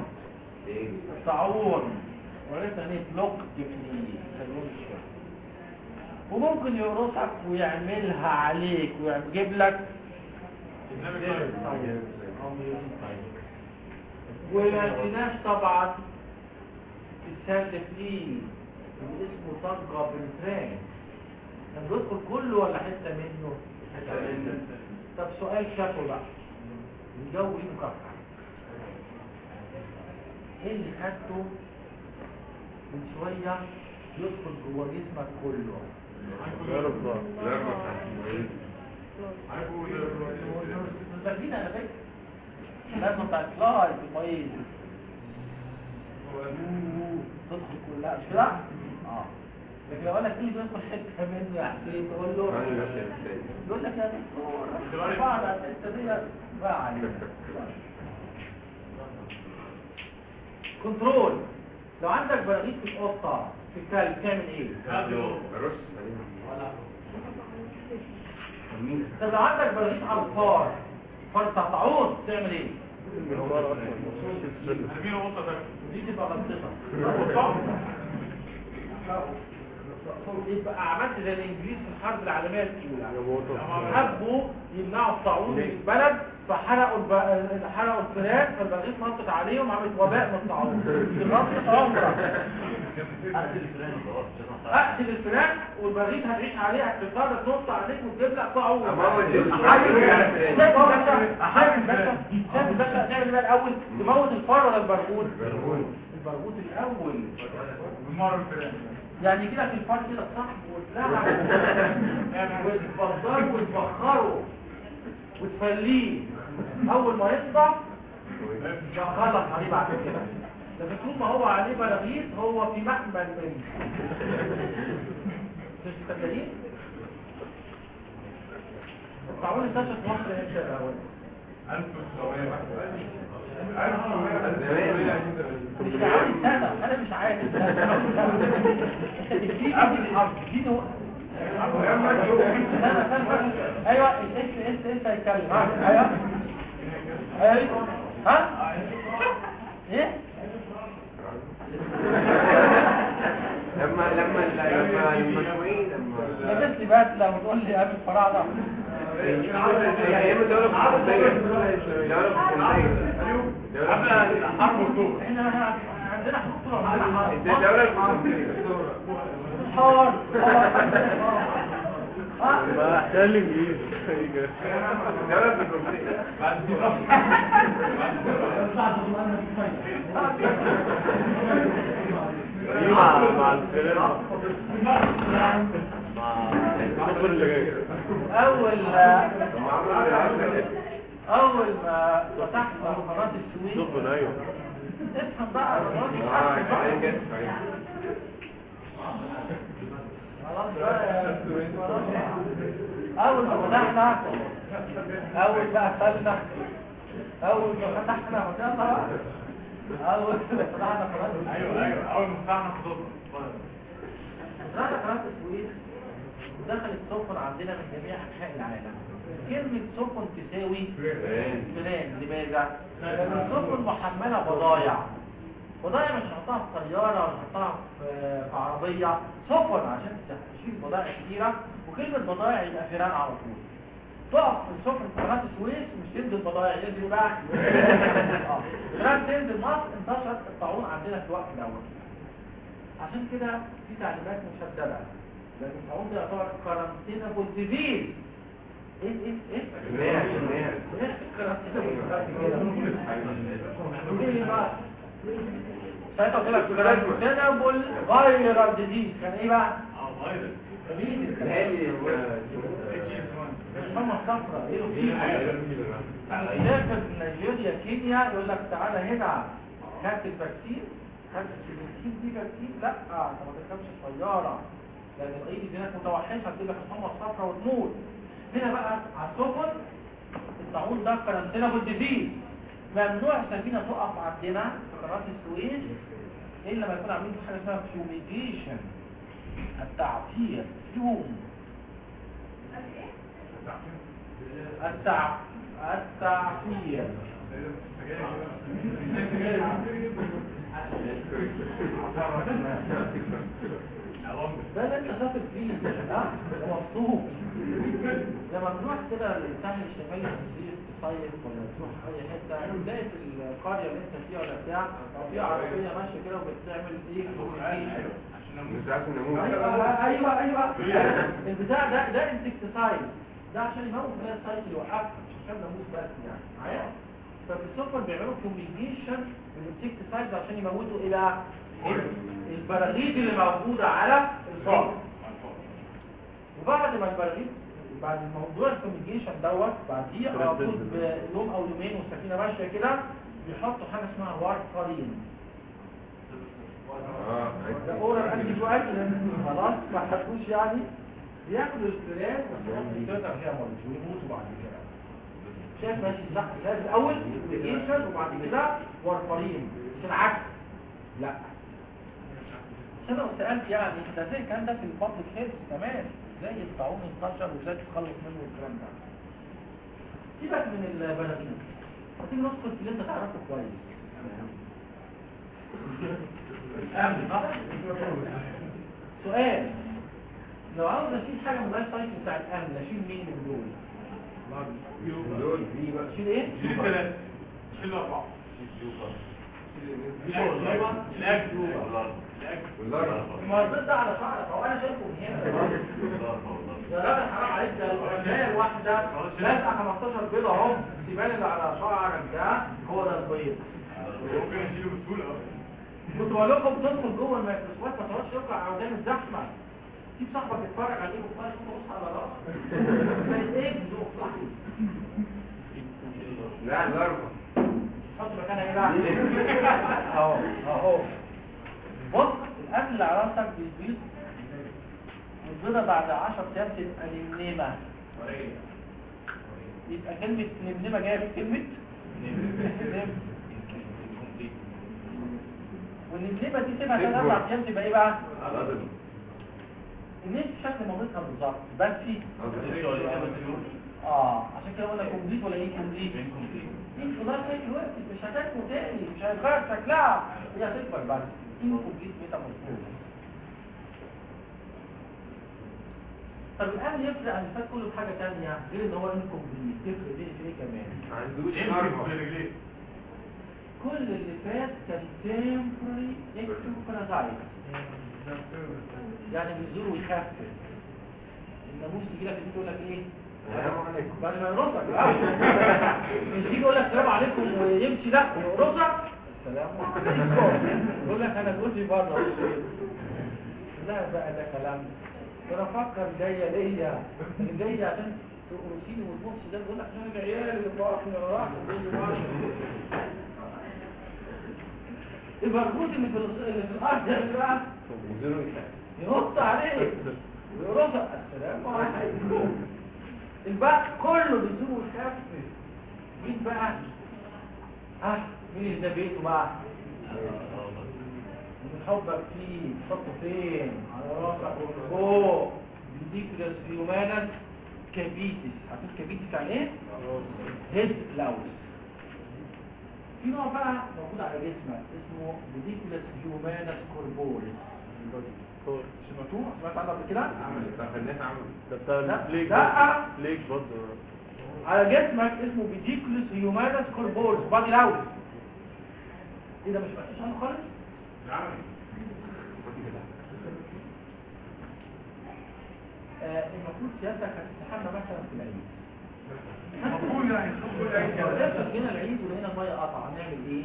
الطاعون وليس هنيه بلوك تكنيك وممكن يقرصك ويعملها عليك ويجيب لك وما تناش طبعا الساندفلين اللي اسمه طاقة بالفران كان بيدخل كله ولا حتة منه طب سؤال شافه بقى الجو مكفر ايه اللي خدته من شوية يدخل جوه جسمك كله يرضى مستفيدين على فكرة لازم بتاع سلايد كويس تدخل كلها مش كده؟ اه لكن لو انا كل بيدخل حته منه يا حسين تقول له يقول لك يا دكتور بعد الحته دي بقى عليك كنترول لو عندك براغيث في القطه في الكلب تعمل ايه؟ طب لو عندك براغيث على الفار فار بتاع طاعون تعمل ايه؟ دي تبقى غلطتك يبقى عملت زي الانجليز في الحرب العالميه الاولى حبوا يمنعوا الطاعون من البلد فحرقوا الب... حرقوا الفئران فالبغيث نطت عليهم عملت وباء من الطاعون دي غلطه عمره قتل الفلان خلاص عشان أعرف. اقتل الفئران والبغيث هتعيش عليها تقدر تنط عليك وتجيب لك طاعون أمام الجسم. شايف هو باشا احاول باشا شايف باشا تعمل ايه بقى الاول تموت الفار ولا البرغوث البرغوث الاول يعني كده في الفار كده صح وتلعب وتفضله وتفخره وتفليه اول ما يصدع يخلص عليه بعد كده لكن طول ما هو عليه براغيث هو في مأمن منه مش مصدقين؟ الطاعون انتشر في مصر امتى الاول؟ مش عارف سنة انا مش عارف اديني الحرب اديني وقت سنة سنة ايوه الاس اس انت هيتكلم ايوه ايوه ها ايه لما لما لما المسؤولين يا لما بس لي بس لو تقول لي قبل الفراعنه ايام الدولة الفرنسية الدولة الفرنسية احنا عندنا حروب طول عمرنا الدولة الفرنسية حار ها ما احتل انجليزي الدولة الفرنسية دي مع مع الفيلم مع الصفر اللي جاي اول اول ما فتحنا قناه السويس صفر ايوه افهم بقى الراجل اه حاسس بقى. كمان جت صحيح. خلاص بقى خلاص بقى. اول ما فتحنا اول بقى قفلنا اول ما فتحنا قفلنا بقى. اول ما فتحنا قناه ايوه ايوه اول ما فتحنا خطوط فتحنا قناه السويس ودخلت سفن عندنا من جميع انحاء العالم كلمه سفن تساوي فلان لماذا؟ لأن السفن محملة بضايع بضايع مش هحطها في طيارة ولا هحطها في في عربية سفن عشان تشيل بضائع كتيرة وكلمة بضايع يبقى فيران على طول تقف في السفن في قناة السويس مش تنزل بضايع ينزل بقى آه. فيران تنزل مصر انتشرت الطاعون عندنا في الوقت الأول عشان كده في تعليمات مشددة لأن الطاعون ده يعتبر كارانتينابل ديزيز ايه ايه ايه؟ جنيه جنيه ايه كارانتينابل ليه بقى؟ ساعتها قلت لك كارانتينابل فايرال ديزيز كان ايه بقى؟ اه فايروس مين هذه الحمى الصفراء ايه سافر من نيجيريا كينيا يقول لك تعالى هنا هات الفاكسين هات الفاكسين دي فاكسين لا انت ما تركبش الطياره لان الايدي هناك متوحشه تجيب لك الحمى الصفراء وتموت هنا بقى على السفن الطاعون ده كارانتينا بالديزيز ممنوع السفينه تقف عندنا في قناه السويس الا لما يكون عاملين حاجه اسمها فيوميجيشن التعطير فيوم التع... التعفير ده اللي انت شاطر فيه ها مبسوط لما تروح كده الساحل الشمالي تصيف تصيف ولا تروح اي حته تلاقي في القريه اللي انت فيها ولا بتاع في عربيه ماشيه كده وبتعمل ايه communication. مش عارف النموذج ايوه ايوه ايوه البتاع ده ده انسكتسايد ده عشان يموت بقى السايكل يوقفها مش عشان ناموس بس يعني معايا ففي السفر بيعملوا كوميونيكيشن بالانسكتسايد عشان يموتوا ايه بقى البراغيث اللي موجوده على الفار وبعد ما البراغيث بعد الموضوع الكوميونيكيشن دوت بعديه على طول بيوم او يومين والسفينه ماشيه كده بيحطوا حاجه اسمها وارفارين اه ده اورال انتي كواجولانت خلاص ما حدوش يعني بياكلوا الفئران ويحطوا فيها مرض ويموتوا بعد كده شايف ماشي صح لازم الاول كوميونيكيشن وبعد كده وارفارين مش العكس لا عشان لو سالت يعني ده زي الكلام ده في البابليك هيلث كمان ازاي الطاعون انتشر وازاي تتخلص منه والكلام ده سيبك من البراغيث هتيجي ندخل في اللي انت تعرفه كويس الامن صح؟ سؤال لو عاوز اشيل حاجه من اللايف سايكل بتاع الامن اشيل مين من دول؟ دول دي بقى اشيل ايه؟ شيل ثلاثة شيل أربعة والله المرض ده على شعرك هو انا شايفه من هنا يا راجل حرام عليك ده الرجايه الواحده لازقه 15 بيضه اهو السيبان اللي على شعرك ده هو ده البيض ممكن أشيله بسهولة أوي كنت بقول لكم تدخل جوه الميكروسكوب ما تقعدش تقع قدام الزحمه سيب صاحبك يتفرج عليك وتفرج تبص على راسك زي ايه بذوق صاحبي لا الاربع حط مكانها ايه بقى اهو اهو بص الاكل اللي على راسك بيبيض والبيضه بعد 10 ايام تبقى نمنمه يبقى كلمه نمنمه جايه من كلمه نم والنمنمه دي تبقى ثلاث اربع ايام تبقى ايه بقى؟ الناس شكل مامتها بالظبط بس اه عشان كده قلنا كومبليت ولا ايه كومبليت؟ مين في نار تاني وقت مش هتاكله تاني مش هيتغير شكلها هي هتكبر بعد انكمبليت ميتامورفوز طب الان يفرق عن الفات كله بحاجه تانية غير ان هو انكمبليت تفرق ليه في ايه كمان ما عندوش يمسك اربع برجليه كل اللي فات كان تمبري اكتوبرازايت يعني بيزور ويخفف الناموس يجي لك يقول لك ايه السلام عليكم بعد ما يرصك مش يجي يقول لك السلام عليكم ويمشي لا ويرصك السلام عليكم يقول لك انا جوزي بره لا بقى ده كلام انا افكر جايه ليا اللي جايه عشان تقرصيني والبص ده بيقول لك انا عيالي اللي بقى من وراك البرغوث اللي في الغ- اللي في الارض ده اللي بقى ينزلوا يخاف ينط عليك ويرصك السلام عليكم الباقي كله بيزور ويخفف مين بقى ها مين اللي ده بيته بقى من حبك فيه تحطه فين على راسك ومن فوق بيديك هيومانس كابيتس عارفين كابيتس يعني ايه؟ هيد كلاوس في نوع بقى موجود على جسمك اسمه بيديكولاس هيومانس كوربوريس سمعتوه؟ سمعت عنه قبل كده؟ عمل بتاع الناس عمل ده بتاع لا، البليك لا. بليك برضه على جسمك اسمه بيديكولوس هيومانس كوربورس بادي لاوس ايه ده مش مفيش عنه خالص آه المفروض سيادتك هتستحمى مثلا في العيد مقبول يعني مقبول لو يعني افرض جينا العيد ولقينا الميه قطع هنعمل ايه؟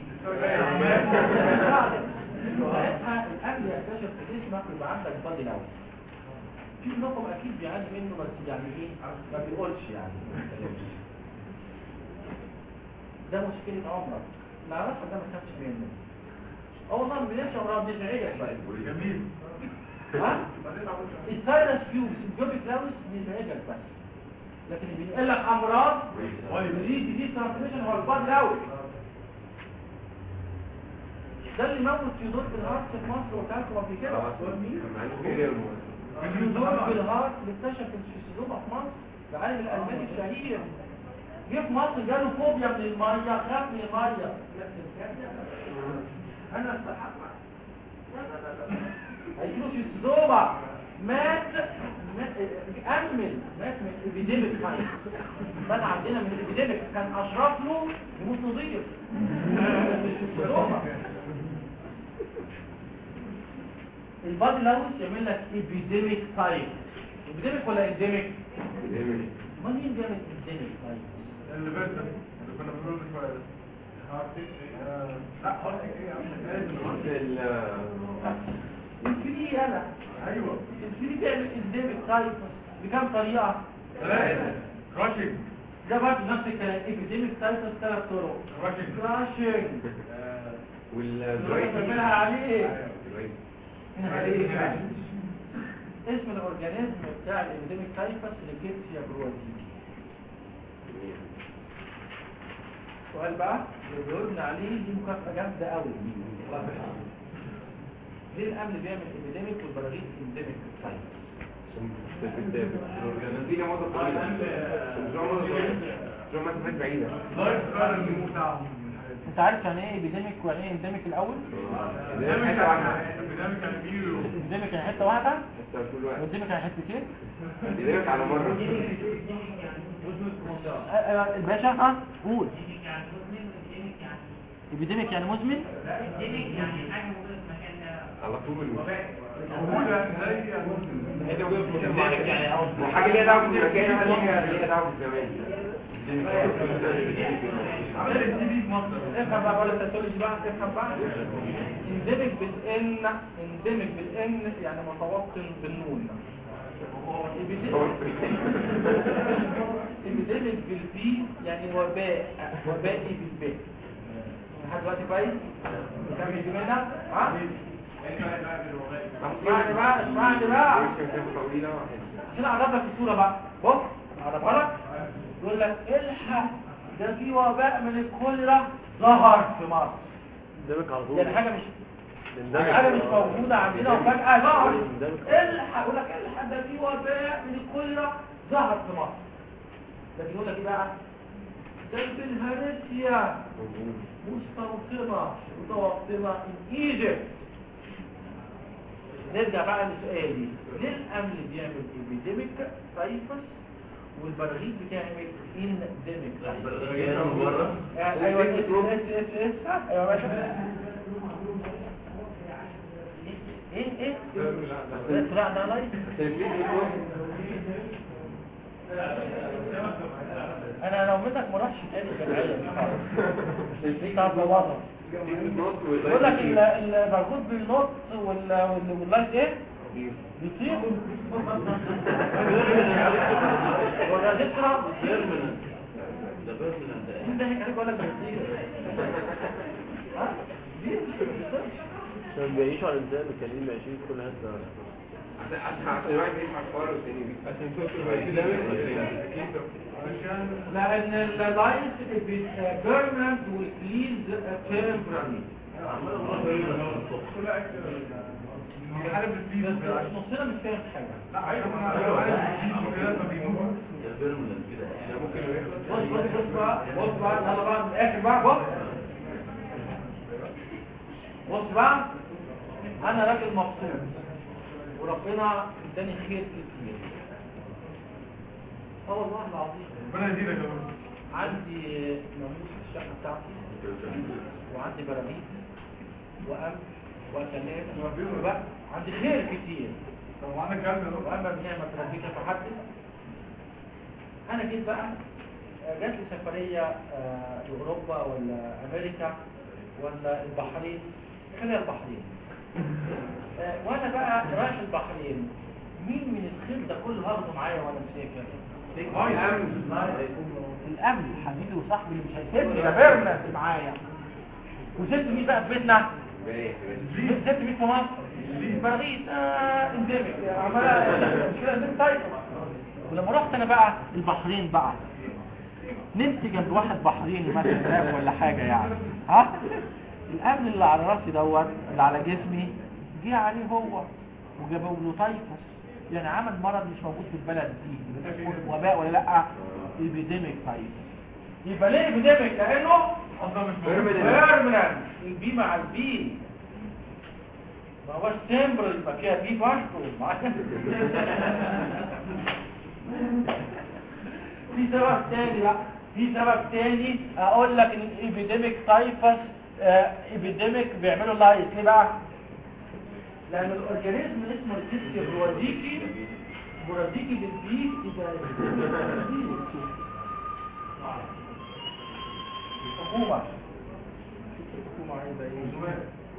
ساعتها الاكل يكتشف في جسمك ويبقى عندك بادي لاوس في منكم اكيد بيعاني منه بس يعني ايه ما بيقولش يعني ما بيتكلمش. ده مشكلة عمرك اللي عرفها ده ما تخافش منه اه والله ما بنمشي امراض بيزعجك بقى جميل ها السايرس فيوز الجوبيك لاوس بيزعجك بس لكن اللي بينقل لك امراض ودي دي ترانسميشن هو الباد لاوس ده اللي موت تيودور بالهارت في مصر وكالكم قبل كده تيودور بالهارت اللي اكتشف الشيزوما في مصر العالم الالماني الشهير جه في مصر جاله فوبيا من الميه خاف من الميه انا استحق لا لا لا لا هيجيله في الصوبة مات مات- امن مات من ابيديميك كان مات عندنا من ابيديميك كان اشرف له يموت نظيف مش في الصوبة البادي لاوس يعمل لك ابيديميك تايب ابيديميك ولا انديميك ما مين بيعمل ابيديميك تايب اللي فات ده اللي كنا بنقول من شويه ده. آه، لا خلاص ايه يا عم الفري انا ايوه الفري بيعمل انديميك تايب بكام طريقة ثلاثة راشنج ده برضه نفس الكلام ابيديميك تايب ثلاث طرق راشنج كراشنج والدرايف بنعملها عليه هنا عليه عليه. اسم الاورجانيزم بتاع الابيديميك تايفس ريكيتسيا بروازيتي سؤال بقى اللي جاوبنا عليه دي مكافأة جامدة قوي ليه الامن بيعمل ابيديميك والبراغيث انديميك تايفس النتيجة مدة طويلة مش مدة طويلة مش مسافات بعيدة لايف ستايل النمو بتاعهم انت عارف يعني ايه ابيديميك ويعني ايه انديميك الاول ابيداميك حتة واحدة يعني ابيداميك يعني بيجوا انديميك يعني حته واحده حتى طول الوقت وانديميك يعني حتتين بيدرك على مرة آه، آه، الباشا ها قول ابيديميك يعني مزمن على طول موجودة زي يعني وحاجة ليها دعوة بالمكان وحاجة ليها دعوة بالزمان عمل التي في في مصر افهم بقى ولا تسولج بقى افهم بقى اندمج بالان اندمج بالان يعني متوطن بالنون اندمج بالبي يعني وباء وبائي بالباء لحد دلوقتي كويس نكمل جملنا ها اسمعني بقى اسمعني بقى طويلة عشان اعرف لك الصوره بقى بص اعرفها لك يقول لك الحق ده في وباء من الكوليرا ظهر في مصر قدامك على طول يعني حاجه مش اندمج. حاجه مش موجوده عندنا وفجاه ظهر اندمج. الحق يقول لك الحق ده في وباء من الكوليرا ظهر في مصر لكن يقول لك ايه بقى ده في الهرسيا مستوطنه متوطنه in Egypt نرجع بقى لسؤالي ليه الامل بيعمل ايبيديميك تايفس والبراغيث بتعمل انديميك ايوه اس اس اس اس ايوه يا باشا ايه ايه ايه لا ده لايف انا لو منك ما اروحش تاني جمعيه طب وضع يقول لك ال- المربوط بالنط وال- وال- واللايت ايه بيطير ولا ذكرى ده بيرمننت انت هيك عليك اقول لك بيطير ها بيطير عشان بيعيشوا على الانسان الكريم عايشين في كل حته عشان واحد يسمع الحوار والتاني لان اللايت بيرمنت والكليز تمبراني عارف الفيديو بس نصنا مش فاهم حاجه لا ايوه انا عارف الفيديو كده فبيموت ده بيرمننت كده يعني بص بص بص بقى بص بقى يلا بقى من الاخر بقى بص بص بقى انا راجل مبسوط وربنا اداني خير كتير اه والله العظيم ربنا يزيدك يا رب عندي ناموس في الشقه بتاعتي وعندي براغيث وأم وكلام وبقى عندي خير كتير طب وعندك كلب يا رب واما بنعمه ربك فحدث انا جيت بقى آه، جات لي سفريه آه، لاوروبا ولا امريكا ولا البحرين خليها البحرين آه، وانا بقى رايح البحرين مين من الخير ده كله هاخده معايا وانا مسافر الامن حبيبي وصاحبي اللي مش هيسيبني ده بيرنا معايا وسبت مين بقى في بيتنا سبت مين في مصر بغيت آه اندمج عمالة مشكلة اندمج طيب ولما رحت انا بقى البحرين بقى نمت جنب واحد بحريني مثلا هناك ولا حاجة يعني ها الامن اللي على راسي دوت اللي على جسمي جه عليه هو وجابوا له تايفس يعني عمل مرض مش موجود في البلد دي وباء ولا لا ايبيديميك تايفس يبقى ليه ايبيديميك لانه اصلا مش بيرمننت البي مع البي ما هوش تمبر يبقى فيها بي برضه في سبب تاني بقى في سبب تاني اقول لك ان الابيديميك تايفس ابيديميك بيعملوا لايس ليه بقى لان الاورجانيزم اسمه الكيسي بروديكي بروديكي بالبي يبقى الحكومه الحكومه عايزه ايه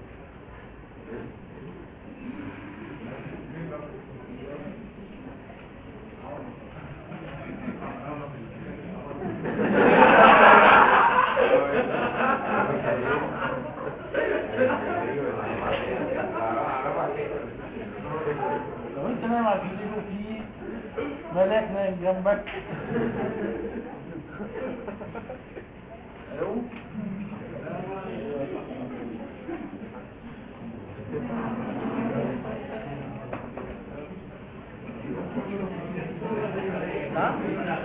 لو انت نايم على الجزيرة وفي ملاك نايم جنبك الو نعم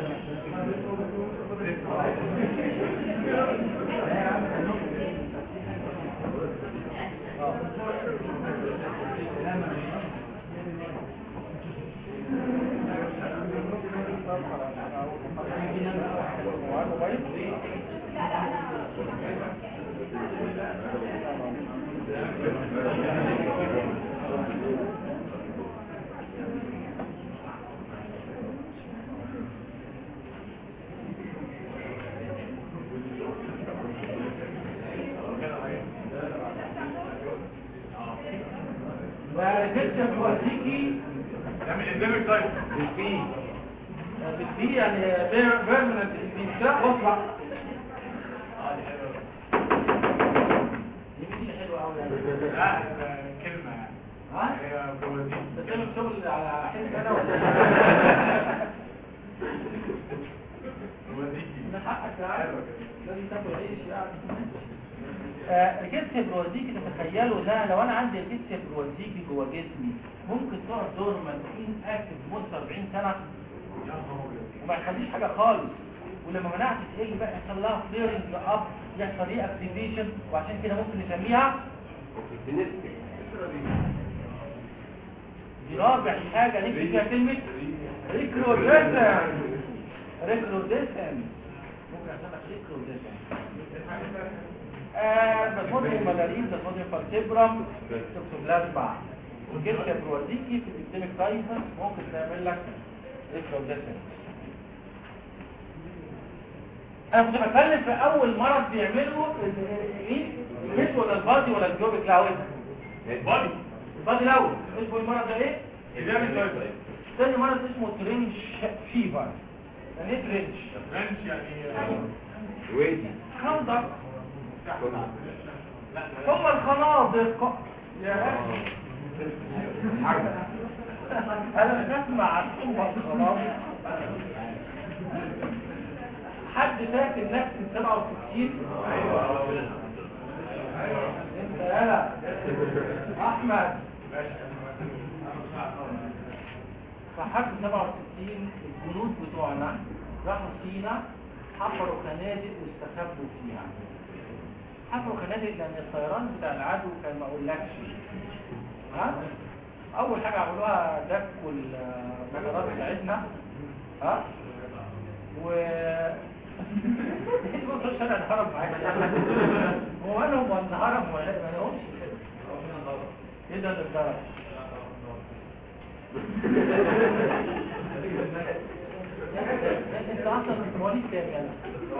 وكتب وزيكي ده من الانديميك تايب بالبي بالبي يعني بيرمننت البيشاء واطلع دي حلوه قوي لا ده كلمة يعني ها هي بوازيك بتعمل شغل على حته انا ولا بوازيكي من حقك يا عم لازم تاكل عيش يعني آه، الكتف البروزيكي تتخيلوا ده لو انا عندي الكتف البروزيكي جوه جسمي ممكن تقعد دور مدفون اكتف لمده 40 سنه وما يخليش حاجه خالص ولما مناعتي تقل بقى يحصل لها فليرنج اب يحصل ري اكتيفيشن وعشان كده ممكن نسميها دي رابع حاجه نكتب فيها كلمه ريكروديسن ريكروديسن ممكن اسمك ريكروديسن بصوديوم ملارين بصوديوم فالتبرم توكسوبلازما وكيلكا بروزيكي في الابتيميك تايفس ممكن تعمل لك ريكروديسن انا كنت بتكلم في اول مرض بيعمله مين الهيد ولا البادي ولا الجوبك الاول بادي البادي الاول اسمه المرض ده ايه انديميك تايب تاني مرض اسمه ترنش فيفر يعني ايه ترنش فرنش يعني ويدي خندق هم الخنادق يا اخي انا بسمع عن هم الخنادق حد فاكر نفس 67 انت يالا احمد فحد 67 الجنود بتوعنا راحوا سينا حفروا خنادق واستخبوا فيها حفروا خنادق لان الطيران بتاع العدو كان ما اقولكش ها اول حاجه عملوها دكوا المجرات بتاعتنا ها و بص شارع الهرم معاك هو مالهم ولا الهرم ولا ما لهمش ايه ده اللي اتضرب انت اصلا في مواليد كام يعني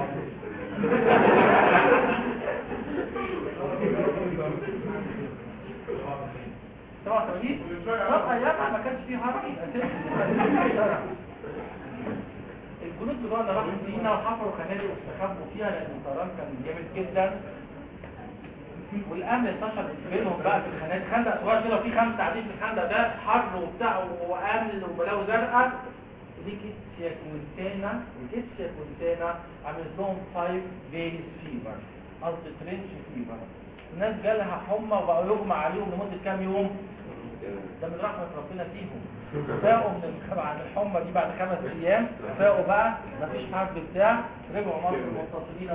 سبعة وثمانين طب ايامها ما كانش فيه هرم اساسا الجنود بتوعنا راحوا سينا وحفروا خنادق واستخبوا فيها لان الطيران كان جامد جدا والامن انتشر بينهم بقى في الخنادق خندق صغير كده وفي خمسه قاعدين في الخندق ده حر وبتاع وامن وبلاوي زرقاء دي كيتسيا كونتانا الكيتسيا كونتانا عملت لهم 5 دايز فيفر قصدي ترنش فيفر الناس جالها حمى وبقوا يغمى عليهم لمده كام يوم ده من رحمة ربنا فيهم فاقوا من بعد الحمى دي بعد خمس ايام فاقوا بقى مفيش حرب بتاع رجعوا مصر متصلين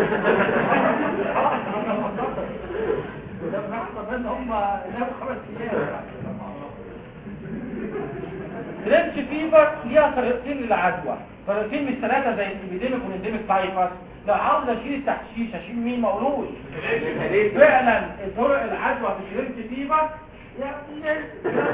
ده من رحمة ربنا هم ناموا خمس ايام ترنش فيفر ليها طريقتين للعدوى طريقتين من الثلاثه زي الابيديميك والانديميك تايفس لو عاوز اشيل التحشيش اشيل مين ما اقولوش فعلا طرق العدوى في ترنش فيفر يعني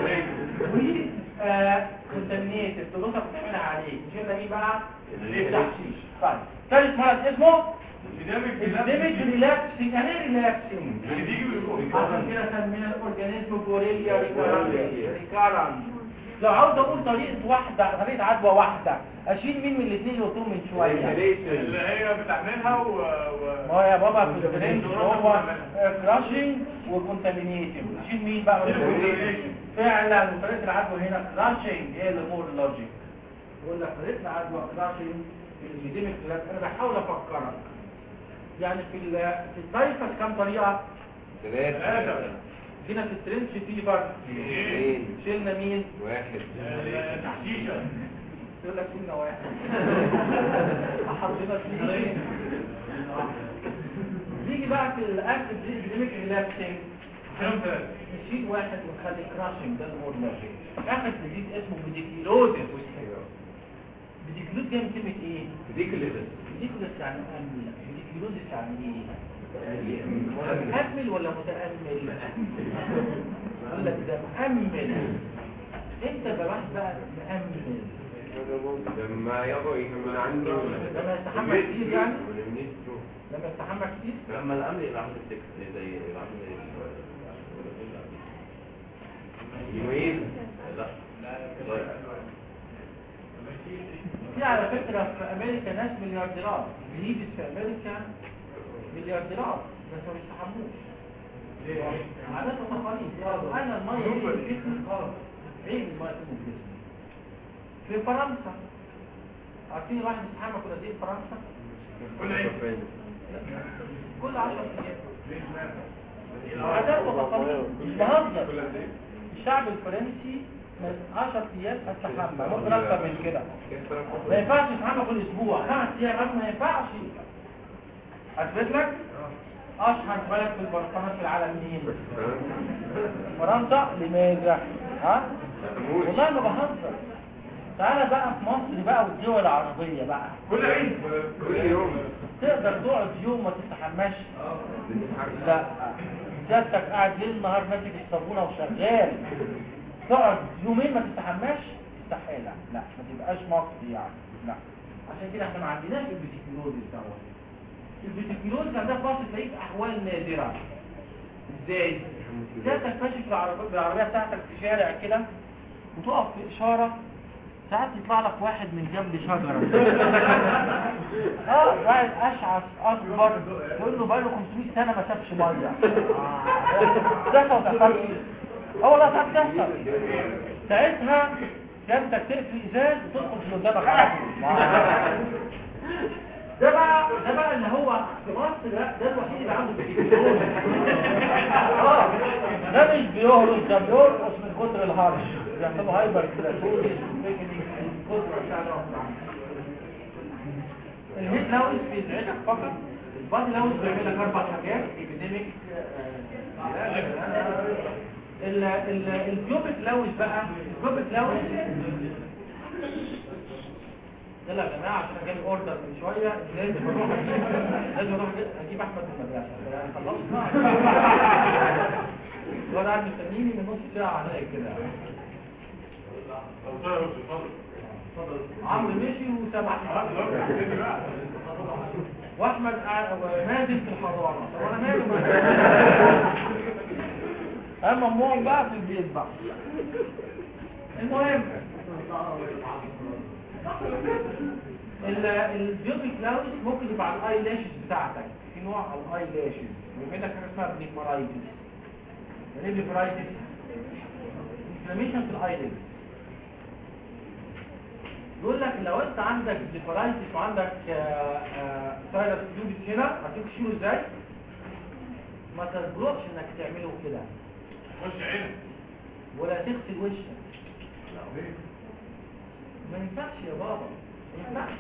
و كونتامينيت الدروسه بتعملها عليه شيلنا مين بقى التحشيش طيب ثالث مرض اسمه ابيديميك ريلاكسنج يعني ايه ريلاكسنج عشان كده سمينا الاورجانيزم بوريليا ريكارنت لو عاوز اقول طريقه واحده طريقه عدوى واحده اشيل مين من الاثنين اللي قلتهم من شويه اللي هي بتعملها و... ما هو يا بابا في الفرنش هو كراشنج وكونتامينيتنج اشيل مين بقى من الاتنين؟ فعلا طريقه العدوى هنا كراشنج هي اللي مور لوجيك بقول لك طريقه العدوى كراشنج الابيديميك انا بحاول افكرك يعني في ال في التايفس كام طريقه ثلاثة هنا في الترنش فيفر شلنا مين واحد تحشيشة يقول لك شلنا واحد حطينا اثنين نيجي بقى في الاكتف ابيديميك ريلاكسنج خمسة نشيل واحد ونخلي كراشنج ده المور لوجيك اخر جديد اسمه بديكيلوزيس بديكيلوز جاي من كلمه ايه بديكيلوز يعني مؤمل بديكيلوزيس يعني ايه مؤمل ولا متأمل يقول لك ده مؤمل انت بقى بقى مؤمل لما يبقى يكون عنده لما يستحمل كتير يعني لما يستحمل كتير لما الامر يبقى عامل التكست زي يبقى عامل يومين لا طيب في على فكرة في أمريكا ناس مليارديرات بيجي في أمريكا مليارديرات بس ما بيستحموش عادات وتقاليد أنا المية اللي في جسمي خالص عيب المية اللي في جسمي في فرنسا عارفين الواحد يستحمى كل قد ايه في فرنسا؟ كل عيد كل 10 ايام عادات وتقاليد مش بهزر الشعب الفرنسي من 10 ايام هتستحمى ممكن اكتر من كده ما ينفعش يتحمى كل اسبوع خمس ايام ما ينفعش اثبت لك اشهر بلد في البرفانات في العالم مين فرنسا لماذا ها والله ما بهزر تعالى بقى في مصر بقى والدول العربية بقى كل عيد كل يوم تقدر تقعد يوم ما تستحماش لا سيادتك قاعد ليل نهار ماسك الصابونه وشغال تقعد يومين ما تستحماش استحالة لا ما تبقاش مصري يعني لا عشان كده احنا ما عندناش البيتيكلوز دوت البيتيكلوز عندنا في مصر تلاقيه في احوال نادرة ازاي؟ سيادتك ماشي في العربية بالعربية بتاعتك في شارع كده وتقف في اشارة ساعات يطلع لك واحد من جنب شجرة اه واحد اشعث اكبر يقول له بقاله 500 سنة ما شافش مية تحصل تحصل اه والله ساعات تحصل ساعتها سيادتك تقفل الازاز وتدخل في اللي قدامك على طول. ده بقى ده بقى اللي هو في مصر ده ده الوحيد اللي عنده بيتيكلوز اه ده مش بيهرش ده بيرقص من كتر الهرش بيحصلوا هايبر كلاتوني من كتر بتاع ده الهيد لاوس بيزعجك فقط البادي لاوس بيعمل لك اربع حاجات ايبيديميك ال ال البيوبك لاوس بقى البيوبك لاوس يلا يا جماعه عشان جالي اوردر من شويه لازم اروح اجيب لازم اروح أجيب- اجيب احمد من المدرسه يعني خلصنا وانا قاعد مستنيني من نص ساعه عليا كده عمرو مشي وسبع واحمد قاعد نازل في الحضانه طب انا مالي اما ممنوع بقى في البيت بقى المهم ال- البيوبيك لاوس ممكن يبقى على الاي لاشز بتاعتك في نوع على الاي لاشز بيعمل لك حاجه اسمها بليفرايتس ايه بليفرايتس انفلاميشن في الايليد يقول لك لو انت عندك بليفرايتس وعندك سايلس تيوبس هنا هتيجي تشيله ازاي ما تجرؤش انك تعمله كده خش عينك ولا تغسل وشك ما ينفعش يا بابا ما ينفعش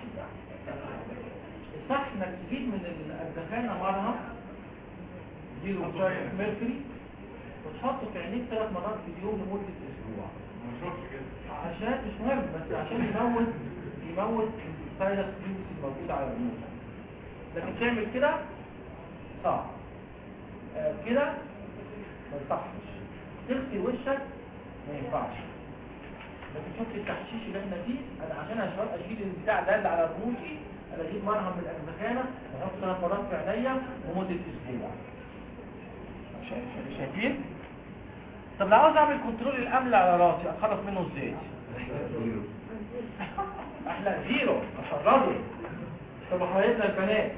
الصح انك تجيب من الدخانة مرهم ديله شوية ميركوري وتحطه في عينيك ثلاث مرات في اليوم لمدة اسبوع ما نشوفش كده عشان مش مهم بس عشان يموت يموت الفيروس فيروس الموجود على الرموش لكن تعمل كده صعب آه كده ما يصحش تغسل وشك ما ينفعش لكن شفت التحشيش اللي احنا فيه انا عشان اشرب اشيل البتاع ده اللي على رموشي انا اجيب مرهم من الاجزخانه واحط ثلاث مرات في عينيا لمده اسبوع شايف- شايفين طب لو عاوز اعمل كنترول الامل على راسي اتخلص منه ازاي احلى زيرو اشرده طب حبايبنا البنات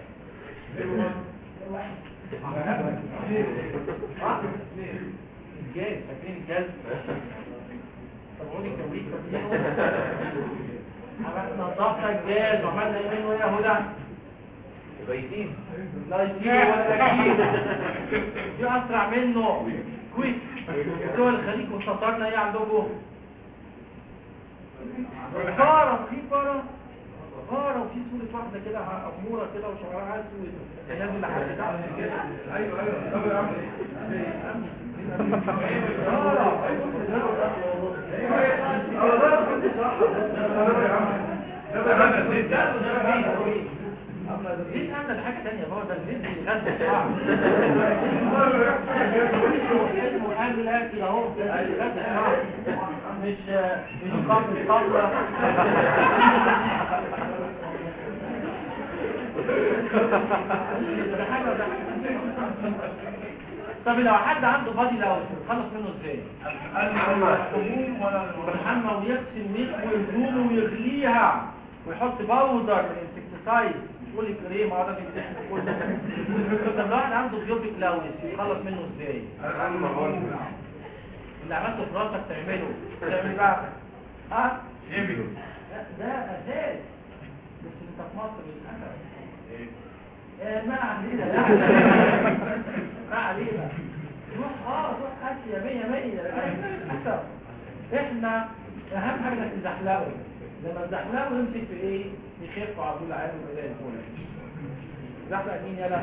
آه. الجاز فاكرين الجاز طب قولي كويس عملنا نظافة الجاز وعملنا ايه منه يا هدى بايتين لا يجيب ولا يجيب دي اسرع منه كويس دول الخليج وسطرنا ايه عندكم فارة في فارة فارة وفي صورة واحدة كده أمورة كده وشعرها أسود نازل لحد تحت كده ايوه ايوه طب يا عم ليه عندنا حاجة تانية بقى ده الزيت بيغذي الشعب اسمه أغلى كده اهو بيغذي الشعب مش مش قبل قبل ده حاجة ده طب لو حد عنده بادي لو خلص منه ازاي؟ يتحمى ويغسل ويكوي هدومه ويغليها ويحط باودر انسكتسايد مش يقول لي كريم هذا بيمسح كل ده طب لو واحد عنده بيوبيك لاوس يخلص منه ازاي؟ اللي عملته في راسك تعمله تعمل بقى ها؟ لا، ده اساس بس انت في مصر للاسف آه، ما علينا لا ما علينا روح اه روح اسيا مية مية للاسف احنا اهم حاجه انك تزحلقه لما تزحلقه يمسك في ايه يخف على طول عادي وزي الفل زحلق مين يلا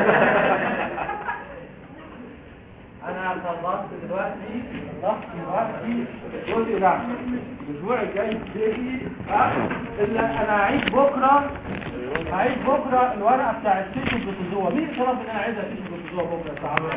انا خلصت دلوقتي خلصت دلوقتي الجزء ده الاسبوع الجاي تيجي الا انا هعيد بكره هعيد بكره الورقه بتاع السيشن بروتوزوا مين شرف ان انا عايزها السيشن بروتوزوا بكره الساعه